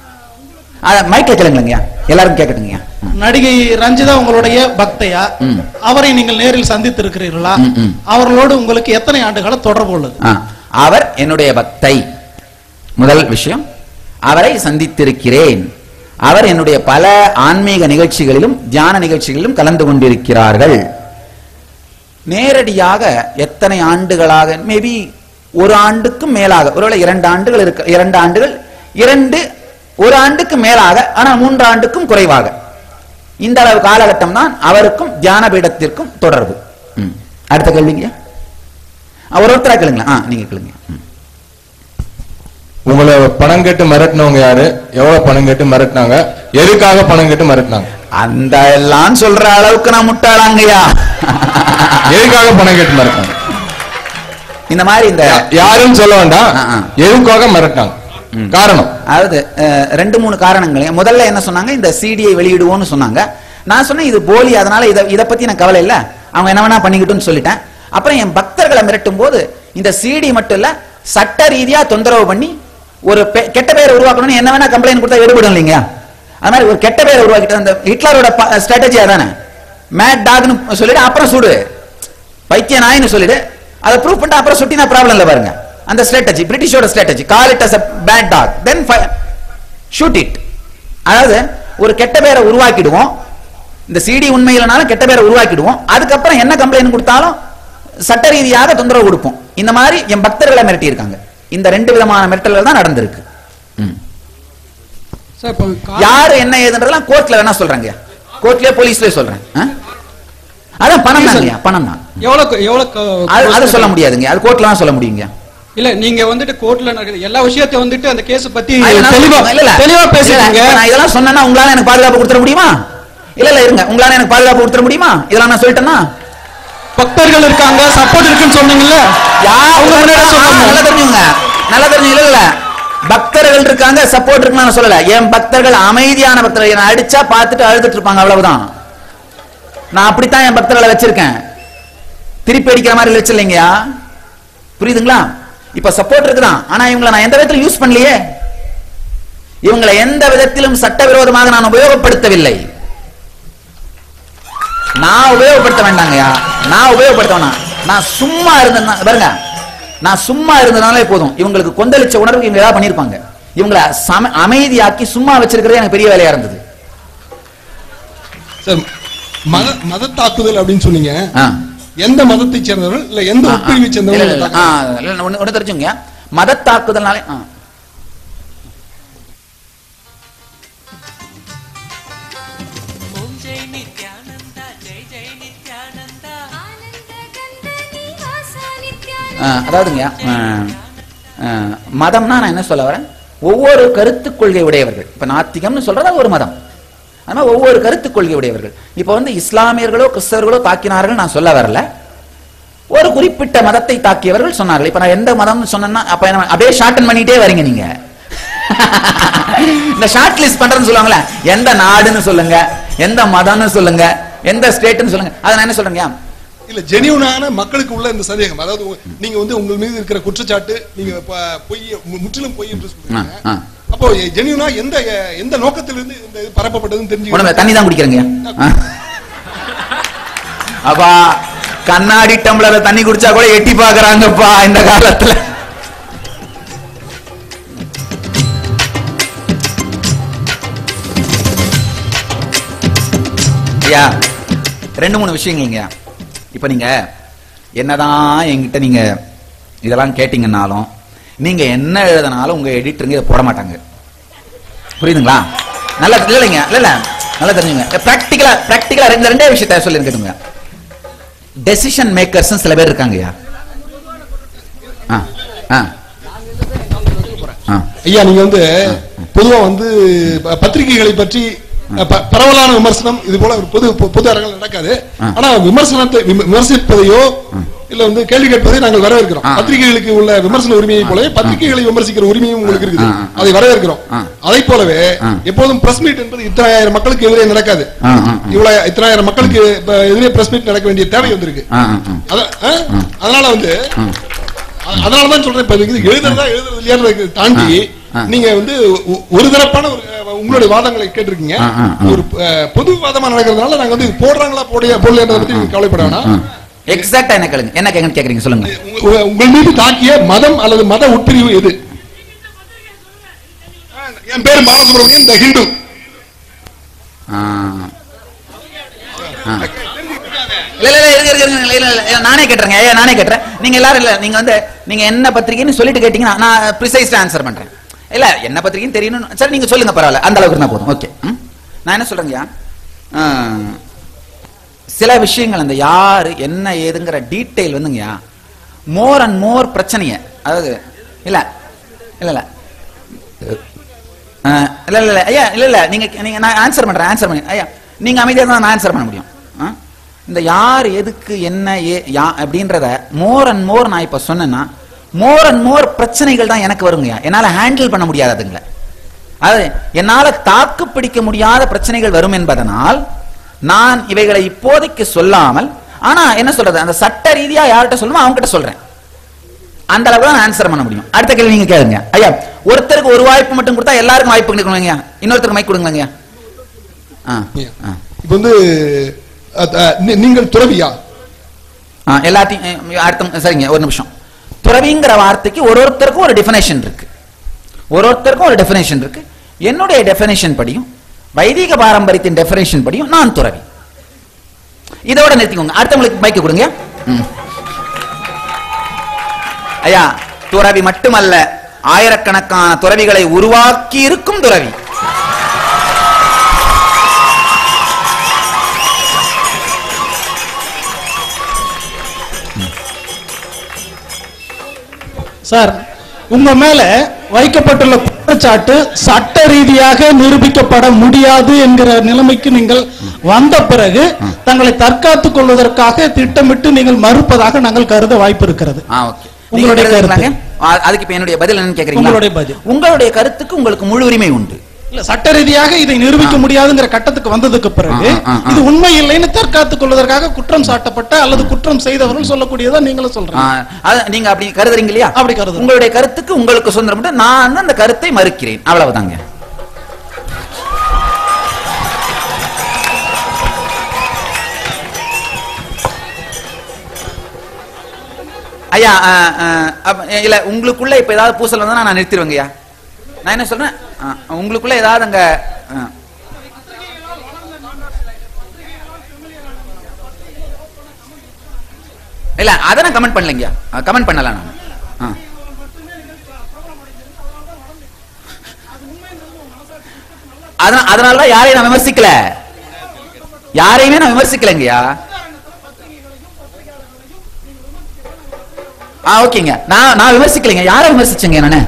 அத மைக்ல கேளுங்களேங்கய்யா எல்லாரும் கேட்கட்டுங்கய்யா ம். நடிகை ரஞ்சிதா உங்களுடைய பக்தையா ம். அவரை நீங்கள் நேரில் சந்தித்திருக்கிறீர்களா ம், ம். அவர்களோடு உங்களுக்கு எத்தனை ஆண்டுகால தொடர்பு உள்ளது ஆ, அவர் என்னுடைய பக்தை முதல் விஷயம் அவரை சந்தித்திருக்கிறேன் அவர் என்னுடைய பல ஆன்மீக நிகழ்ச்சிகளிலும் தியான நிகழ்ச்சிகளிலும் கலந்து கொண்டிருக்கிறார்கள் நேரடியாக எத்தனை ஆண்டுகளாக மேபி ஒரு ஆண்டுக்கும் மேலாக ஒருவேளை இரண்டு ஆண்டுகள் இருக்க இரண்டு ஆண்டுகள் இரண்டு ஒரு ஆண்டுக்கு மேலாக ஆனால் மூன்று ஆண்டுக்கும் குறைவாக இந்த அளவு காலகட்டம் தான் அவருக்கும் தியான பீடத்திற்கும் தொடர்பு ம். அடுத்த கேள்விங்க ஒரு ஒருத்தரா கேளுங்களேன் ஆ நீங்க கேளுங்க ம். உங்களை பணம் கேட்டு மிரட்டினவங்க யாரு எவ்வளவு பணம் கேட்டு மிரட்டினாங்க எதுக்காக பணம் கேட்டு மிரட்டினாங்க அந்த எல்லாம் சொல்ற அளவுக்கு நான் முட்டாளாங்கய்யா எதுக்காக பணம் கேட்டு மிரட்டினாங்க இந்த மாதிரி இந்த யாருன்னு சொல்ல வேண்டாம் ஆ, ஆ. எதுக்காக மிரட்டினாங்க காரணம் அதாவது அஹ், ரெண்டு மூணு காரணங்கள் முதல்ல என்ன சொன்னாங்க இந்த சிடியை வெளியிடுவோம்னு சொன்னாங்க நான் சொன்னேன் இது போலி அதனால இதை இதை பத்தி நான் கவலை இல்ல அவங்க என்ன வேணா பண்ணிக்கிட்டும்னு சொல்லிட்டேன் அப்புறம் என் பக்தர்களை மிரட்டும் போது இந்த சிடி மட்டும் இல்ல சட்ட ரீதியா தொந்தரவு பண்ணி ஒரு பெ- கெட்ட பேரை உருவாக்கணும்னு என்ன வேணா கம்ப்ளைண்ட் கொடுத்தா எடுபடும் இல்லைங்க அது மாதிரி ஒரு கெட்ட பேரை உருவாக்கிட்டு அந்த ஹிட்லரோட ஸ்ட்ராட்டஜி அதானே மேட் டாக்னு சொல்லிட்டு அப்புறம் சுடு பைத்திய நாயின்னு சொல்லிடு அதை ப்ரூவ் பண்ணிட்டு அப்புறம் சுட்டினா ப்ராப்ளம் இல்ல பாருங்க அந்த ஸ்ட்ராட்டஜி பிரிட்டிஷோட strategy call it as a bad dog then shoot it அதாவது ஒரு கெட்ட பேரை உருவாக்கிடுவோம் இந்த சிடி உண்மையிலனாலும் கெட்ட பேரை உருவாக்கிடுவோம் அதுக்கப்புறம் என்ன கம்ப்ளைண்ட் கொடுத்தாலும் சட்ட ரீதியாக தொந்தரவு கொடுப்போம் இந்த மாதிரி என் பக்தர்களை மிரட்டி இருக்காங்க இந்த ரெண்டு விதமான மிரட்டல்கள் தான் நடந்திருக்கு ம். சார் இப்போ கா- யாரு என்ன ஏதுன்றதெல்லாம் கோர்ட்ல வேணா சொல்றாங்க கோர்ட்லயே போலீஸ்லயே சொல்றேன் ஆ? அதான் பணம் தாங்கய்யா பணம் தான் எவ்வளவு எவ்வளவு க- அது அது cost சொல்ல முடியாதுங்க அது கோர்ட்ல தான் சொல்ல முடியுங்க இல்ல நீங்க வந்துட்டு கோர்ட்ல நடக்குது எல்லா விஷயத்தையும் வந்துட்டு அந்த கேஸ் பத்தி அது நான் தெளிவா சொல்றேன். இல்ல, இல்ல. தெளிவா இல்ல, பேசுறீங்க இல்ல, நான் இதெல்லாம் சொன்னேன்னா உங்களால எனக்கு பாதுகாப்பு கொடுத்துட முடியுமா இல்ல இல்ல இருங்க உங்களால எனக்கு பாதுகாப்பு கொடுத்துட முடியுமா இதெல்லாம் நான் சொல்லிட்டேன்னா பக்தர்கள் இருக்காங்க சப்போர்ட் இருக்குன்னு சொன்னீங்கல்ல யார் அவங்க முன்னாடி ஆ, சொன்னாங்க. நல்லா தெரிஞ்சுங்க நல்லா தெரிஞ்சு இல்ல இல்ல பக்தர்கள் இருக்காங்க சப்போர்ட் இருக்குன்னு நான் சொல்லல என் பக்தர்கள் அமைதியான பக்தர்கள் என்ன அடிச்சா பார்த்துட்டு அழுதுட்டு இருப்பாங்க அவ்வளவுதான் நான் அப்படித்தான் என் பக்தர்களை வச்சிருக்கேன் திருப்பி அடிக்கிற மாதிரி வச்சிருந்தீங்கயா புரியுதுங்களா இப்ப சப்போர்ட் இருக்குதான் ஆனா இவங்களை நான் எந்த விதத்துல யூஸ் பண்ணலையே இவங்களை எந்த விதத்திலும் சட்டவிரோதமாக நான் உபயோகப்படுத்தவில்லை நான் உபயோகப்படுத்த வேண்டாங்கய்யா நான் உபயோகப்படுத்த வேணாம் நான் சும்மா இருந்தேன்னா பாருங்க நான் சும்மா இருந்ததுனாலே போதும் இவங்களுக்கு கொந்தளிச்ச உணர்வுக்கு இவங்க ஏதாவது பண்ணிருப்பாங்க இவங்களை சம- அமைதியாக்கி சும்மா வச்சிருக்கிறது எனக்கு பெரிய வேலையா இருந்தது சார் மத மத தாக்குதல் அப்படின்னு சொன்னீங்க ஆ. எந்த மதத்தை சேர்ந்தவர்கள் இல்ல எந்த ஆ, ஆ. உட்பிரிவை இல்ல, சேர்ந்தவர்கள் இல்ல, இல்ல. ஆ, இல்ல, இல்ல, ஒண்ணு ஒண்ணு தெரிஞ்சுங்க மத தாக்குதல்னாலே ஆ. ओम जय नित्यानंद जय जय नित्यानंद ஆ, அதாவதுங்க ஆ, ஆ, மதம்னா நான் என்ன சொல்ல வரேன் ஒவ்வொரு கருத்து கொள்கை உடையவர்கள் இப்ப நாத்திகம்னு சொல்றது அது ஒரு மதம் ஆனா ஒவ்வொரு கருத்து கொள்கை உடையவர்கள் இப்ப வந்து இஸ்லாமியர்களோ கிறிஸ்தவர்களோ தாக்கினார்கள் நான் சொல்ல வரல ஒரு குறிப்பிட்ட மதத்தை தாக்கியவர்கள் சொன்னார்கள் இப்ப நான் எந்த மதம்னு சொன்னேன்னா அப்ப என்ன அப்படியே ஷார்டன் பண்ணிட்டே வரீங்க நீங்க இந்த ஷார்ட் லிஸ்ட் பண்றேன்னு சொல்லுவாங்களே எந்த நாடுன்னு சொல்லுங்க எந்த மதம்னு சொல்லுங்க எந்த ஸ்டேட்னு சொல்லுங்க அதை நான் என்ன சொல்றேங்க இல்ல ஜெனியூனான மக்களுக்கு உள்ள இந்த சந்தேகம் அதாவது உங்க- நீங்க வந்து உங்கள் மீது இருக்கிற குற்றச்சாட்டு நீங்க ப- பொய் மு- முற்றிலும் பொய் என்று சொல்றீங்க ஆ, ஆ. அப்போ ஜெனியூனா எந்த எந்த நோக்கத்திலிருந்து இந்த இது பரப்பப்பட்டதுன்னு தெரிஞ்சு உடம்புல தண்ணி தான் குடிக்கிறேங்க ஆ. அப்பா கண்ணாடி டம்ளர்ல தண்ணி குடிச்சா கூட எட்டி பாக்குறாங்கப்பா இந்த காலத்துல ஐயா ரெண்டு மூணு விஷயங்கள்ங்க இப்ப நீங்க என்னதான் என்கிட்ட நீங்க இதெல்லாம் கேட்டீங்கன்னாலும் நீங்க என்ன எழுதினாலும் உங்க எடிட்டருங்க இதை போட மாட்டாங்க புரியுதுங்களா நல்லா இல்ல இல்லைங்க இல்ல இல்ல நல்லா தெரிஞ்சுங்க பிராக்டிகலா பிராக்டிகலா இந்த ரெண்டே விஷயத்த சொல்லி கேட்டுங்க டெசிஷன் மேக்கர்ஸ் சில பேர் இருக்காங்கய்யா ஆ ஆ ஆ ஐயா நீங்க வந்து பொதுவா வந்து ப- பத்திரிகைகளை பற்றி ப- பரவலான விமர்சனம் இது போல ஒரு பொது பொ- பொது அரங்கில் நடக்காது ஆ. ஆனா விமர்சனத்தை விம- விமர்சிப்பதையோ இல்ல வந்து கேள்வி கேட்பதை நாங்கள் வரவேற்கிறோம் ஆ. பத்திரிகைகளுக்கு உள்ள விமர்சன உரிமையை போலவே பத்திரிகைகளை விமர்சிக்கிற உரிமையும் உங்களுக்கு இருக்குது ஆ, ஆ, ஆ. அதை வரவேற்கிறோம் ஆ. அதை போலவே ஆ. எப்போதும் பிரஸ் மீட் என்பது இத்தனாயிரம் மக்களுக்கு எதிரே நடக்காது ஆ, ஆ, ஆ. இவ்வளவு இத்தனாயிரம் மக்களுக்கு இப்ப எதிரே பிரஸ் மீட் நடக்க வேண்டிய தேவை வந்திருக்கு ஆ, ஆ, ஆ. அத- ஆ? அதனால வந்து அ- அதனாலதான் சொல்றேன் இப்ப இது எழுதுறதா எழுதுறது இல்லையான்றதை தாண்டி ஆ. நீங்க வந்து ஒ- ஒரு தரப்பான ஒரு அஹ், உங்களுடைய வாதங்களை கேட்டிருக்கீங்க ஆ, ஆ, ஆ. ஒரு அஹ், பொது வாதமா நடக்கிறதுனால நாங்க வந்து இது போடுறாங்களா போடையா போடலையான்றதை பத்தி நீங்க கவலைப்பட வேணாம் எக்ஸாக்டா என்ன கேளுங்க என்ன கேக்குன்னு கேக்குறீங்க சொல்லுங்க உங்க- உங்க- உங்கள் மீது தாக்கிய மதம் அல்லது மத உட்பிரிவு எது ஆ, என் பேரு பாலசுப்ரமணியன் த ஹிந்து ஆ. ஆ. இல்ல இல்ல இல்ல, இருங்க, இருங்க, இருங்க, இல்ல, இல்ல, இல்ல, இல்ல, நானே கேட்டுறேங்க ஐயா நானே கேட்டுறேன் நீங்க எல்லாரும் இல்ல நீங்க வந்து நீங்க என்ன பத்திரிகைன்னு சொல்லிட்டு கேட்டீங்கன்னா நான் ப்ரிசைஸ் ஆன்சர் பண்றேன் இல்ல என்ன பத்திரிகைன்னு தெரியணும் சரி நீங்க சொல்லுங்க பரவாயில்ல அந்த அளவுக்கு இருந்தா போதும் ஓகே நான் என்ன சொல்றேங்கய்யா ஆ, சில விஷயங்கள் அந்த யாரு என்ன ஏதுங்கிற டீட்டெயில் வந்துங்கய்யா மோர் அண்ட் மோர் பிரச்சனைய அதாவது இல்ல இல்ல இல்ல ஆ, இல்ல இல்ல இல்ல ஐயா இல்ல இல்ல நீங்க நீங்க நான் ஆன்சர் பண்றேன் ஆன்சர் பண்ணி ஐயா நீங்க அமைதியா தான் நான் ஆன்சர் பண்ண முடியும் ஆ? இந்த யார் எதுக்கு என்ன ஏ யா அப்படின்றத மோர் அண்ட் மோர் நான் இப்ப சொன்னேன்னா மோர் அண்ட் மோர் பிரச்சனைகள் தான் எனக்கு வருங்கய்யா என்னால ஹேண்டில் பண்ண முடியாததுங்கள அதாவது என்னால தாக்கு பிடிக்க முடியாத பிரச்சனைகள் வரும் என்பதனால் நான் இவைகளை இப்போதைக்கு சொல்லாமல் ஆனா என்ன சொல்றது அந்த சட்ட ரீதியா யார்கிட்ட சொல்லுமோ அவங்ககிட்ட சொல்றேன் அந்த அளவுக்கு தான் ஆன்சர் பண்ண முடியும் அடுத்த கேள்வி நீங்க கேளுங்க ஐயா ஒருத்தருக்கு ஒரு வாய்ப்பு மட்டும் கொடுத்தா எல்லாருக்கும் வாய்ப்பு கொடுக்கணுங்க இன்னொருத்தருக்கு மைக் கொடுங்களேங்க ஆ ஆ. இப்ப வந்து அஹ், அஹ், நீ- நீங்கள் துறவியா ஆ, எல்லாத்தையும் அஹ், அடுத்த சரிங்க ஒரு நிமிஷம் துறவிங்கிற வார்த்தைக்கு ஒரு ஒருத்தருக்கும் ஒரு டெஃபினேஷன் இருக்கு ஒரு ஒருத்தருக்கும் ஒரு டெஃபினேஷன் இருக்கு என்னுடைய டெஃபினேஷன் படியும் வைதிக பாரம்பரியத்தின் டெஃபினேஷன் படியும் நான் துறவி இதோட நிறுத்திக்கோங்க அடுத்தவங்களுக்கு மைக்க கொடுங்க ம். ஐயா துறவி மட்டுமல்ல ஆயிரக்கணக்கான துறவிகளை உருவாக்கி இருக்கும் துறவி சார் உங்க மேல வைக்கப்பட்டுள்ள குற்றச்சாட்டு சட்ட ரீதியாக நிரூபிக்கப்பட முடியாது என்கிற நிலைமைக்கு நீங்கள் வந்த பிறகு தங்களை தற்காத்துக் கொள்வதற்காக திட்டமிட்டு நீங்கள் மறுப்பதாக நாங்கள் கருத வாய்ப்பு இருக்கிறது ஆ ஓகே உங்களுடைய நீங்க கருத்து. கேக்குறாங்க? ஆ, அதுக்கு இப்ப என்னுடைய பதில் என்னன்னு கேக்குறீங்களா உங்களுடைய பதில். உங்களுடைய கருத்துக்கு உங்களுக்கு முழு உரிமை உண்டு இல்ல சட்ட ரீதியாக இதை நிரூபிக்க முடியாதுங்கிற கட்டத்துக்கு வந்ததுக்கு பிறகு ஆ, ஆ, ஆ. இது உண்மை இல்லைன்னு தற்காத்துக் கொள்வதற்காக குற்றம் சாட்டப்பட்ட அல்லது குற்றம் செய்தவர்கள் சொல்லக்கூடியதா நீங்களும் ஆ, சொல்றீங்க அது நீங்க அப்படி கருதுறீங்க இல்லையா அப்படி கருதுறோம். உங்களுடைய கருத்துக்கு உங்களுக்கு சுதந்திரம் உண்டு. நான் வந்து அந்த கருத்தை மறுக்கிறேன் அவ்வளவுதாங்க ஐயா ஆ, ஆ, அப்ப, இல்ல உங்களுக்குள்ள இப்ப ஏதாவது பூசல் வந்தா நான் நிறுத்திடுவேங்கய்யா நான் என்ன சொல்றேன் ஆ, உங்களுக்குள்ள ஏதாவது அங்க ஆ. இல்ல அதை நான் கமெண்ட் பண்ணலைங்கய்யா கமெண்ட் பண்ணல நான் ஆ. அதனா- அதனாலதான் யாரையும் நான் விமர்சிக்கல யாரையுமே நான் விமர்சிக்கலைங்கய்யா ஆ ஓகேங்க நான் நான் விமர்சிக்கலைங்க யாரை விமர்சிச்சேங்க நானு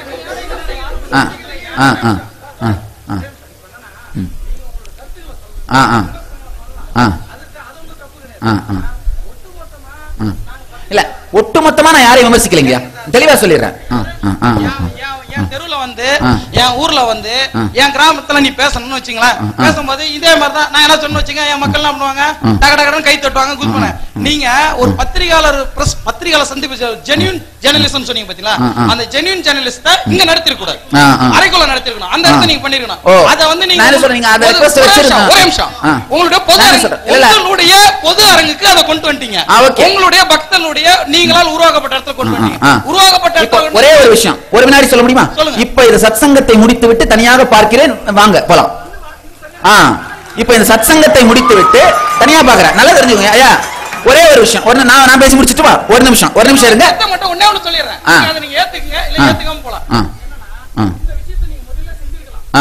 ஆ ஆ ஆ ஆ ஆ ம். ஆ ஆ ஆ ஆ ஆ ஆ. இல்ல ஒட்டுமொத்தமா நான் யாரையும் விமர்சிக்கலைங்கய்யா தெளிவா சொல்லிடுறேன் ஆ ஆ ஆ ஆ, ஆ. என் என் தெருவுல வந்து ஆ. என் ஊர்ல வந்து ஆ. என் கிராமத்துல நீ பேசணும்னு வச்சுங்களேன் ஆ, ஆ. பேசும்போது இதே மாதிரி தான் நான் என்ன சொன்னு வச்சுங்க என் மக்கள் என்ன பண்ணுவாங்க ஆ. டக டகடன்னு கை தட்டுவாங்க குதிப்பாங்க நீங்க ஒரு பத்திரிகையாளர் பிரஸ் பத்திரிகையாளர் சந்திப்பு ஜெனியூன் ஜெர்னலிசம் சொன்னீங்க பாத்தீங்களா ஆ, ஆ. அந்த ஜெனியூன் ஜெர்னலிஸ்ட இங்க நடத்திருக்க கூடாது ஆ, ஆ. அறைக்குள்ள நடத்திருக்கணும் அந்த ஆ. இடத்த நீங்க பண்ணிருக்கணும் ஓ. அத வந்து நீங்க நான் என்ன சொல்றேன், நீங்க அதை பொது- request ஒரே வச்சிருங்க. நிமிஷம், ஒரே நிமிஷம் ஆ. உங்களுடைய பொது நான் என்ன அரங்கு- சொல்றேன், இல்ல, இல்ல. உங்களுடைய பொது அரங்குக்கு அதை கொண்டு வந்துட்டீங்க ஆ, okay. உங்களுடைய பக்தனுடைய நீங்களால் உருவாக்கப்பட்ட இடத்துல கொண்டு ஆ, வந்துட்டீங்க ஆ. உருவாக்கப்பட்ட இப்போ இடத்துல ஒரே ஒரு விஷயம் ஒரு வினாடி சொல்ல முடியுமா சொல்லுங்க. இப்ப இந்த சத்சங்கத்தை முடித்து விட்டு தனியாக பார்க்கிறேன் வாங்க போலாம் ஆ இப்ப இந்த சத்சங்கத்தை முடித்து விட்டு தனியா பாக்குறேன் நல்லா தெரிஞ்சுக்கோங்க ஐயா ஒரே ஒரு விஷயம் ஒரு நி- நான் நான் பேசி முடிச்சிட்டு வா ஒரு நிமிஷம் ஒரு நிமிஷம் இருங்க சத்தம் மட்டும் ஒண்ணே ஒண்ணு சொல்லிடுறேன் ஆ. நீங்க அதை நீங்க ஏத்துக்குங்க இல்ல ஆ. ஏத்துக்காம போலாம் ஆ ஆ ஆ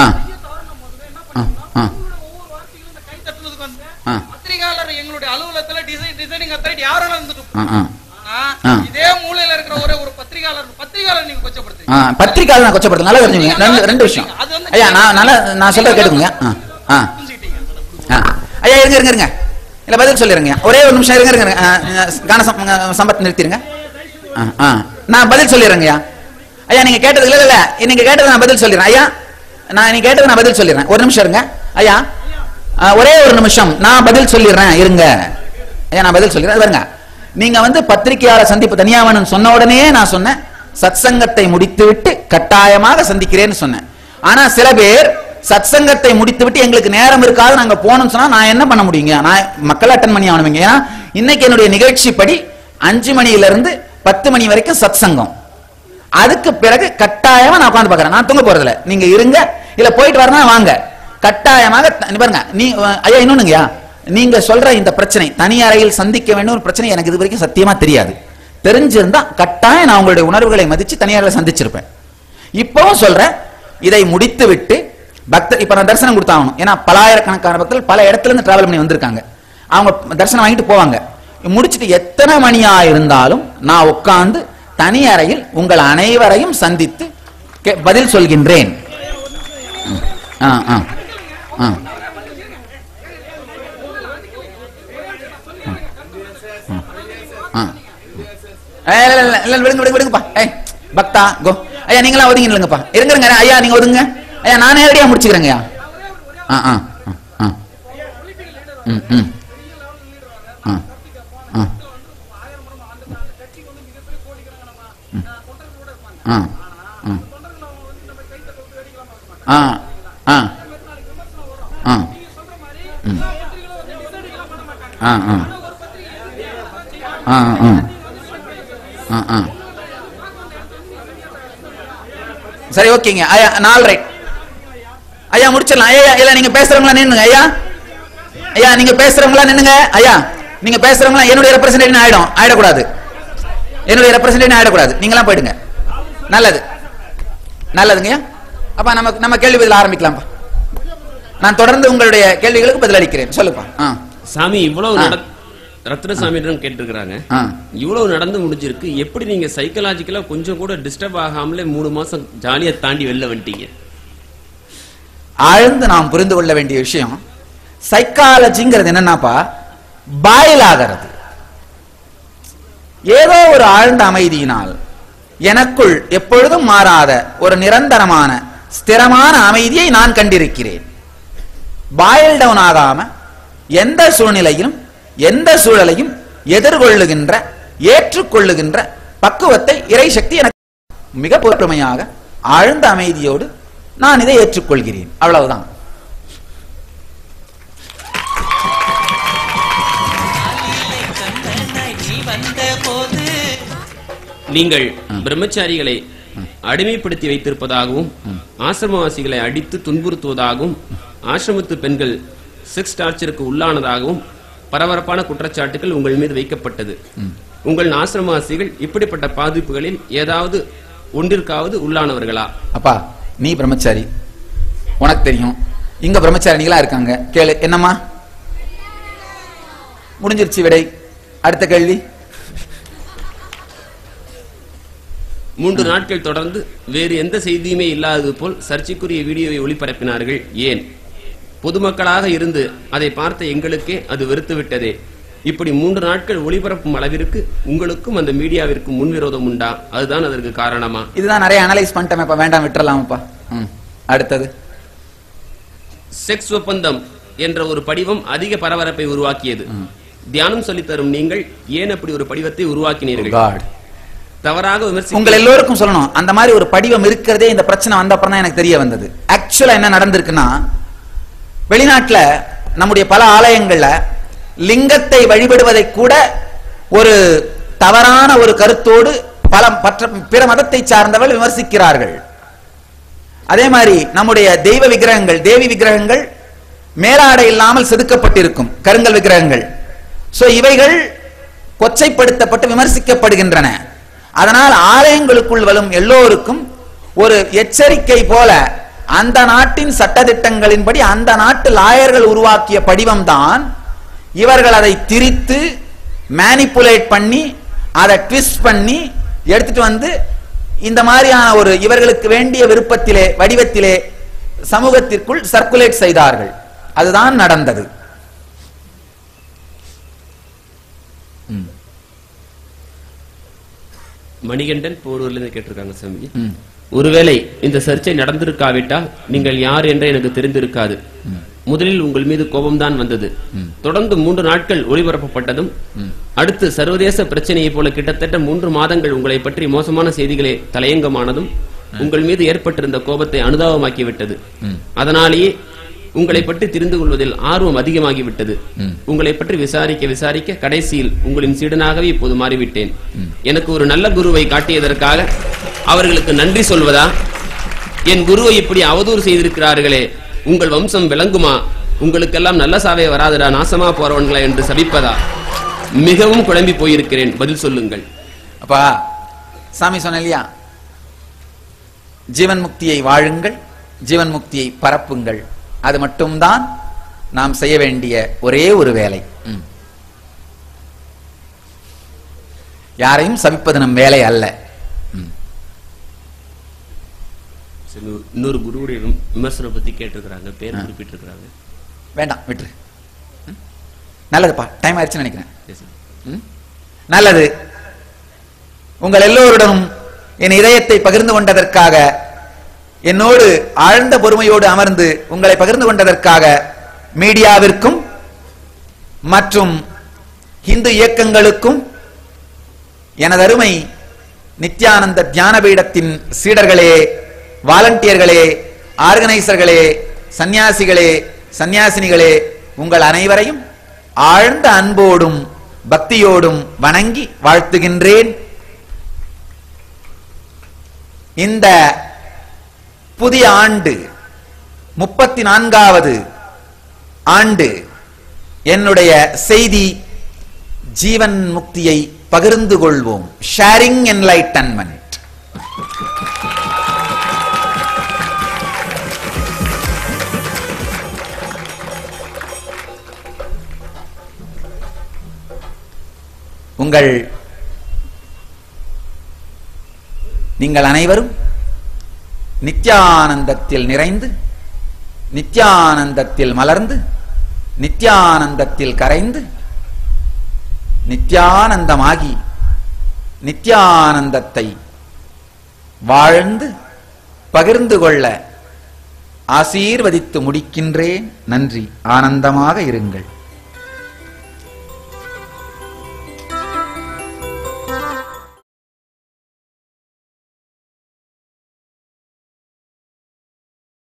ஆ ஆ கை தட்டுறதுக்கு வந்து ஆ. பத்திரிகையாளர் எங்களுடைய அலுவலகத்துல டிசைன் டிசைனிங் அத்தாரிட்டி யாரும் இருந்துட்டு ஆ, ஆ. ஆனா, ஆ. இதே மூலையில இருக்கிற ஒரே ஒரு பத்திரிகையாளர் பத்திரிகையாளர் நீங்க கொச்சப்படுத்துறீங்க ஆ பத்திரிக்கை நான் கொச்சப்படுத்த நல்லா தெரிஞ்சுக்கோங்க ரெண்டு ரெண்டு விஷயம் ஐயா நான் நல்லா நான் சொல்றத கேட்டுக்கோங்க ஆ ஆ புரிஞ்சுக்கிட்டீங்க ஆ. ஐயா இருங்க இருங்க இருங்க இல்ல பதில் சொல்லிருங்க ஒரே ஒரு நிமிஷம் இருங்க இருங்க ஆ, கான சம்- ஆ, சம்பத் நிறுத்திருங்க ஆ, ஆ. நான் பதில் சொல்லிடுறேங்க ஐயா ஐயா நீங்க கேட்டது இல்ல இல்ல நீங்க கேட்டது நான் பதில் சொல்லிடுறேன் ஐயா நான் நீங்க கேட்டது நான் பதில் சொல்லிடுறேன் ஒரு நிமிஷம் இருங்க ஐயா ஆ, ஒரே ஒரு நிமிஷம் நான் பதில் சொல்லிடுறேன் இருங்க ஐயா நான் பதில் சொல்லிடுறேன் வருங்க நீங்க வந்து பத்திரிகையாளர் சந்திப்பு தனியா வேணும்னு சொன்ன உடனே நான் சொன்னேன் சத்சங்கத்தை முடித்துவிட்டு கட்டாயமாக சந்திக்கிறேன்னு சொன்னேன் ஆனா சில பேர் சத்சங்கத்தை முடித்துவிட்டு எங்களுக்கு நேரம் இருக்காது நாங்க போகணும்னு சொன்னா நான் என்ன பண்ண முடியுங்க நான் மக்கள் அட்டன் பண்ணி ஆகணுங்க ஏன்னா இன்னைக்கு என்னுடைய நிகழ்ச்சி படி அஞ்சு மணியில இருந்து பத்து மணி வரைக்கும் சத்சங்கம் அதுக்கு பிறகு கட்டாயமா நான் உட்காந்து பார்க்கறேன் நான் தூங்க போறதில்ல நீங்க இருங்க இல்ல போயிட்டு வரனா வாங்க கட்டாயமாக த- இங்க பாருங்க நீ அஹ், ஐயா இன்னொன்னுங்கய்யா நீங்க சொல்ற இந்த பிரச்சனை தனி அறையில் சந்திக்க வேண்டும் ஒரு பிரச்சனை எனக்கு இது வரைக்கும் சத்தியமா தெரியாது தெரிஞ்சிருந்தா கட்டாயம் நான் உங்களுடைய உணர்வுகளை மதிச்சு தனி அறையில் சந்திச்சிருப்பேன் இப்பவும் சொல்றேன் இதை முடித்து விட்டு பக்தர் இப்ப நான் தரிசனம் கொடுத்தாகணும் ஏன்னா பலாயிரக்கணக்கான பக்தர்கள் பல இடத்துல இருந்து டிராவல் பண்ணி வந்திருக்காங்க அவங்க தரிசனம் வாங்கிட்டு போவாங்க முடிச்சிட்டு எத்தனை மணியா இருந்தாலும் நான் உட்கார்ந்து தனி அறையில் உங்கள் அனைவரையும் சந்தித்து கே- பதில் சொல்கின்றேன் ம். ஆ ஆ ஆ ஆ. ஏய், இல்ல, இல்ல, இல்ல, விடுங்க, விடுங்க, விடுங்கப்பா. ஏய், பக்தா, கோ. ஐயா நீங்களா ஒதுங்கி நில்லுங்கப்பா இருங்க இருங்க, ஐயா நீங்க ஒதுங்க ஐயா நான் நேரடியா முடிச்சுக்கிறேங்க ஐயா ஆ ஆ ஆ, ஆ ம் ம் ஆ ஆ ஆ ஆ ஆ ஆ ம் ஆ ஆ ஆ ஆ ஆ ஆ சரி ஓகேங்க ஐயா நாலு ரைட் ஐயா முடிச்சிடலாம் ஐயா இல்ல நீங்க பேசுறவங்களா நின்னுங்க ஐயா ஐயா நீங்க பேசுறவங்களா நின்னுங்க ஐயா நீங்க பேசுறவங்களா என்னுடைய ரெப்ரசன்டேட்டிவ் ஆயிடும் ஆயிடக்கூடாது என்னுடைய ரெப்ரசன்டேட்டிவ் ஆயிடக்கூடாது நீங்களாம் போயிடுங்க நல்லது நல்லதுங்கய்யா அப்ப நம்ம நம்ம கேள்வி பதில் ஆரம்பிக்கலாம்ப்பா நான் தொடர்ந்து உங்களுடைய கேள்விகளுக்கு பதிலளிக்கிறேன் சொல்லுப்பா ஆ சாமி இவ்வளவு ஆ. நட ரத்னசாமியிடம் கேட்டிருக்கிறாங்க ஆ இவ்வளவு நடந்து முடிஞ்சிருக்கு எப்படி நீங்க சைக்கலாஜிக்கலா கொஞ்சம் கூட டிஸ்டர்ப் ஆகாமலே மூணு மாசம் ஜாலியா தாண்டி வெளில வந்துட்டீங்க ஆழ்ந்து நாம் புரிந்து கொள்ள வேண்டிய விஷயம் சைக்காலஜிங்கிறது என்னன்னாப்பா பாயில் ஆகிறது ஏதோ ஒரு ஆழ்ந்த அமைதியினால் எனக்குள் எப்பொழுதும் மாறாத ஒரு நிரந்தரமான ஸ்திரமான அமைதியை நான் கண்டிருக்கிறேன் பாயில் டவுன் ஆகாம எந்த சூழ்நிலையிலும் எந்த சூழலையும் எதிர்கொள்ளுகின்ற ஏற்றுக்கொள்ளுகின்ற பக்குவத்தை இறைசக்தி எனக்கு மிக பொறுமையாக ஆழ்ந்த அமைதியோடு நான் இதை ஏற்றுக்கொள்கிறேன் அவ்வளவுதான் காலிலை கண்ணனாய் நீ வந்த போது நீங்கள் பிரம்மச்சாரிகளை அடிமைப்படுத்தி வைத்திருப்பதாகவும் ஆசிரமவாசிகளை அடித்து துன்புறுத்துவதாகவும் ஆசிரமத்து பெண்கள் செக்ஸ் டார்ச்சருக்கு உள்ளானதாகவும் பரபரப்பான குற்றச்சாட்டுகள் உங்கள் மீது வைக்கப்பட்டது உங்கள் ஆசிரமவாசிகள் இப்படிப்பட்ட பாதிப்புகளில் ஏதாவது ஒன்றிற்காவது உள்ளானவர்களா அப்பா நீ பிரம்மச்சாரி உனக்கு தெரியும் இங்க பிரம்மச்சாரிணிகளா இருக்காங்க கேளு என்னம்மா முடிஞ்சிருச்சு விடை அடுத்த கேள்வி மூன்று நாட்கள் தொடர்ந்து வேறு எந்த செய்தியுமே இல்லாதது போல் சர்ச்சைக்குரிய வீடியோவை ஒளிபரப்பினார்கள் ஏன் பொதுமக்களாக இருந்து அதை பார்த்த எங்களுக்கே அது வெறுத்து விட்டதே இப்படி மூன்று நாட்கள் ஒளிபரப்பும் அளவிற்கு உங்களுக்கும் அந்த மீடியாவிற்கும் முன்விரோதம் உண்டா அதுதான் அதற்கு காரணமா இதுதான் நிறைய அனலைஸ் பண்ணிட்டேன் இப்ப வேண்டாம் விட்டுறலாமப்பா ம் அடுத்தது செக்ஸ் ஒப்பந்தம் என்ற ஒரு படிவம் அதிக பரபரப்பை உருவாக்கியது தியானம் சொல்லித் தரும் நீங்கள் ஏன் அப்படி ஒரு படிவத்தை உருவாக்கினீர்கள் காட் தவறாக விமர்சி உங்கள் எல்லோருக்கும் சொல்லணும் அந்த மாதிரி ஒரு படிவம் இருக்கிறதே இந்த பிரச்சனை வந்த அப்புறம் தான் எனக்கு தெரிய வந்தது ஆக்சுவலா என்ன நடந்திருக்குன்னா வெளிநாட்டுல நம்முடைய பல ஆலயங்கள்ல லிங்கத்தை வழிபடுவதை கூட ஒரு தவறான ஒரு கருத்தோடு பல பற்ற பிற மதத்தை சார்ந்தவர்கள் விமர்சிக்கிறார்கள் அதே மாதிரி நம்முடைய தெய்வ விக்கிரகங்கள் தேவி விக்கிரகங்கள் மேலாடை இல்லாமல் செதுக்கப்பட்டிருக்கும் கருங்கல் விக்கிரகங்கள் சோ இவைகள் கொச்சைப்படுத்தப்பட்டு விமர்சிக்கப்படுகின்றன அதனால் ஆலயங்களுக்குள் வரும் எல்லோருக்கும் ஒரு எச்சரிக்கை போல அந்த நாட்டின் சட்டதிட்டங்களின்படி அந்த நாட்டு லாயர்கள் உருவாக்கிய படிவம் தான் இவர்கள் அதை திரித்து மேனிப்புலேட் பண்ணி அதை ட்விஸ்ட் பண்ணி எடுத்துட்டு வந்து இந்த மாதிரியான ஒரு இவர்களுக்கு வேண்டிய விருப்பத்திலே வடிவத்திலே சமூகத்திற்குள் சர்க்குலேட் செய்தார்கள் அதுதான் நடந்தது மணிகண்டன் போரூர்ல இருந்து கேட்டிருக்காங்க சாமி ஒருவேளை இந்த சர்ச்சை நடந்திருக்காவிட்டால் நீங்கள் யார் என்று எனக்கு தெரிந்திருக்காது முதலில் உங்கள் மீது கோபம்தான் வந்தது தொடர்ந்து மூன்று நாட்கள் ஒளிபரப்பப்பட்டதும் அடுத்து சர்வதேச பிரச்சனையைப் போல கிட்டத்தட்ட மூன்று மாதங்கள் உங்களை பற்றி மோசமான செய்திகளே தலையங்கமானதும் உங்கள் மீது ஏற்பட்டிருந்த கோபத்தை அனுதாபமாக்கிவிட்டது அதனாலேயே உங்களை பற்றி தெரிந்து கொள்வதில் ஆர்வம் அதிகமாகிவிட்டது உங்களை பற்றி விசாரிக்க விசாரிக்க கடைசியில் உங்களின் சீடனாகவே இப்போது மாறிவிட்டேன் எனக்கு ஒரு நல்ல குருவை காட்டியதற்காக அவர்களுக்கு நன்றி சொல்வதா என் குருவை இப்படி அவதூறு செய்திருக்கிறார்களே உங்கள் வம்சம் விளங்குமா உங்களுக்கெல்லாம் நல்ல சாவே வராதுடா நாசமா போறவன்களா என்று சபிப்பதா மிகவும் குழம்பி போயிருக்கிறேன் பதில் சொல்லுங்கள் அப்பா சாமி சொன்ன இல்லையா ஜீவன் முக்தியை வாழுங்கள் ஜீவன் முக்தியை பரப்புங்கள் அது மட்டும்தான் நாம் செய்ய வேண்டிய ஒரே ஒரு வேலை ம். யாரையும் சபிப்பது நம் வேலை அல்ல சரி, இன்னொரு குருவுடைய விம- விமர்சனம் பத்தி கேட்டிருக்கிறாங்க பேர் குறிப்பிட்டிருக்கிறாங்க வேண்டாம் விட்டுரு ம்? நல்லதுப்பா டைம் ஆயிடுச்சுன்னு நினைக்கிறேன் Yes, sir. ம்? நல்லது உங்கள் எல்லோருடனும் என் இதயத்தை பகிர்ந்து கொண்டதற்காக என்னோடு ஆழ்ந்த பொறுமையோடு அமர்ந்து உங்களை பகிர்ந்து கொண்டதற்காக மீடியாவிற்கும் மற்றும் இந்து இயக்கங்களுக்கும் எனதருமை நித்யானந்த தியான பீடத்தின் சீடர்களே வாலண்டியர்களே ஆர்கனைசர்களே சந்நியாசிகளே சந்நியாசினிகளே உங்கள் அனைவரையும் ஆழ்ந்த அன்போடும் பக்தியோடும் வணங்கி வாழ்த்துகின்றேன் இந்த புதிய ஆண்டு முப்பத்தி நான்காவது ஆண்டு என்னுடைய செய்தி ஜீவன் முக்தியை பகிர்ந்து கொள்வோம் ஷேரிங் என்லைட்டன்மெண்ட் உங்கள் நீங்கள் அனைவரும் நித்யானந்தத்தில் நிறைந்து நித்யானந்தத்தில் மலர்ந்து நித்யானந்தத்தில் கரைந்து நித்யானந்தமாகி நித்யானந்தத்தை வாழ்ந்து பகிர்ந்து கொள்ள ஆசீர்வதித்து முடிக்கின்றேன் நன்றி ஆனந்தமாக இருங்கள்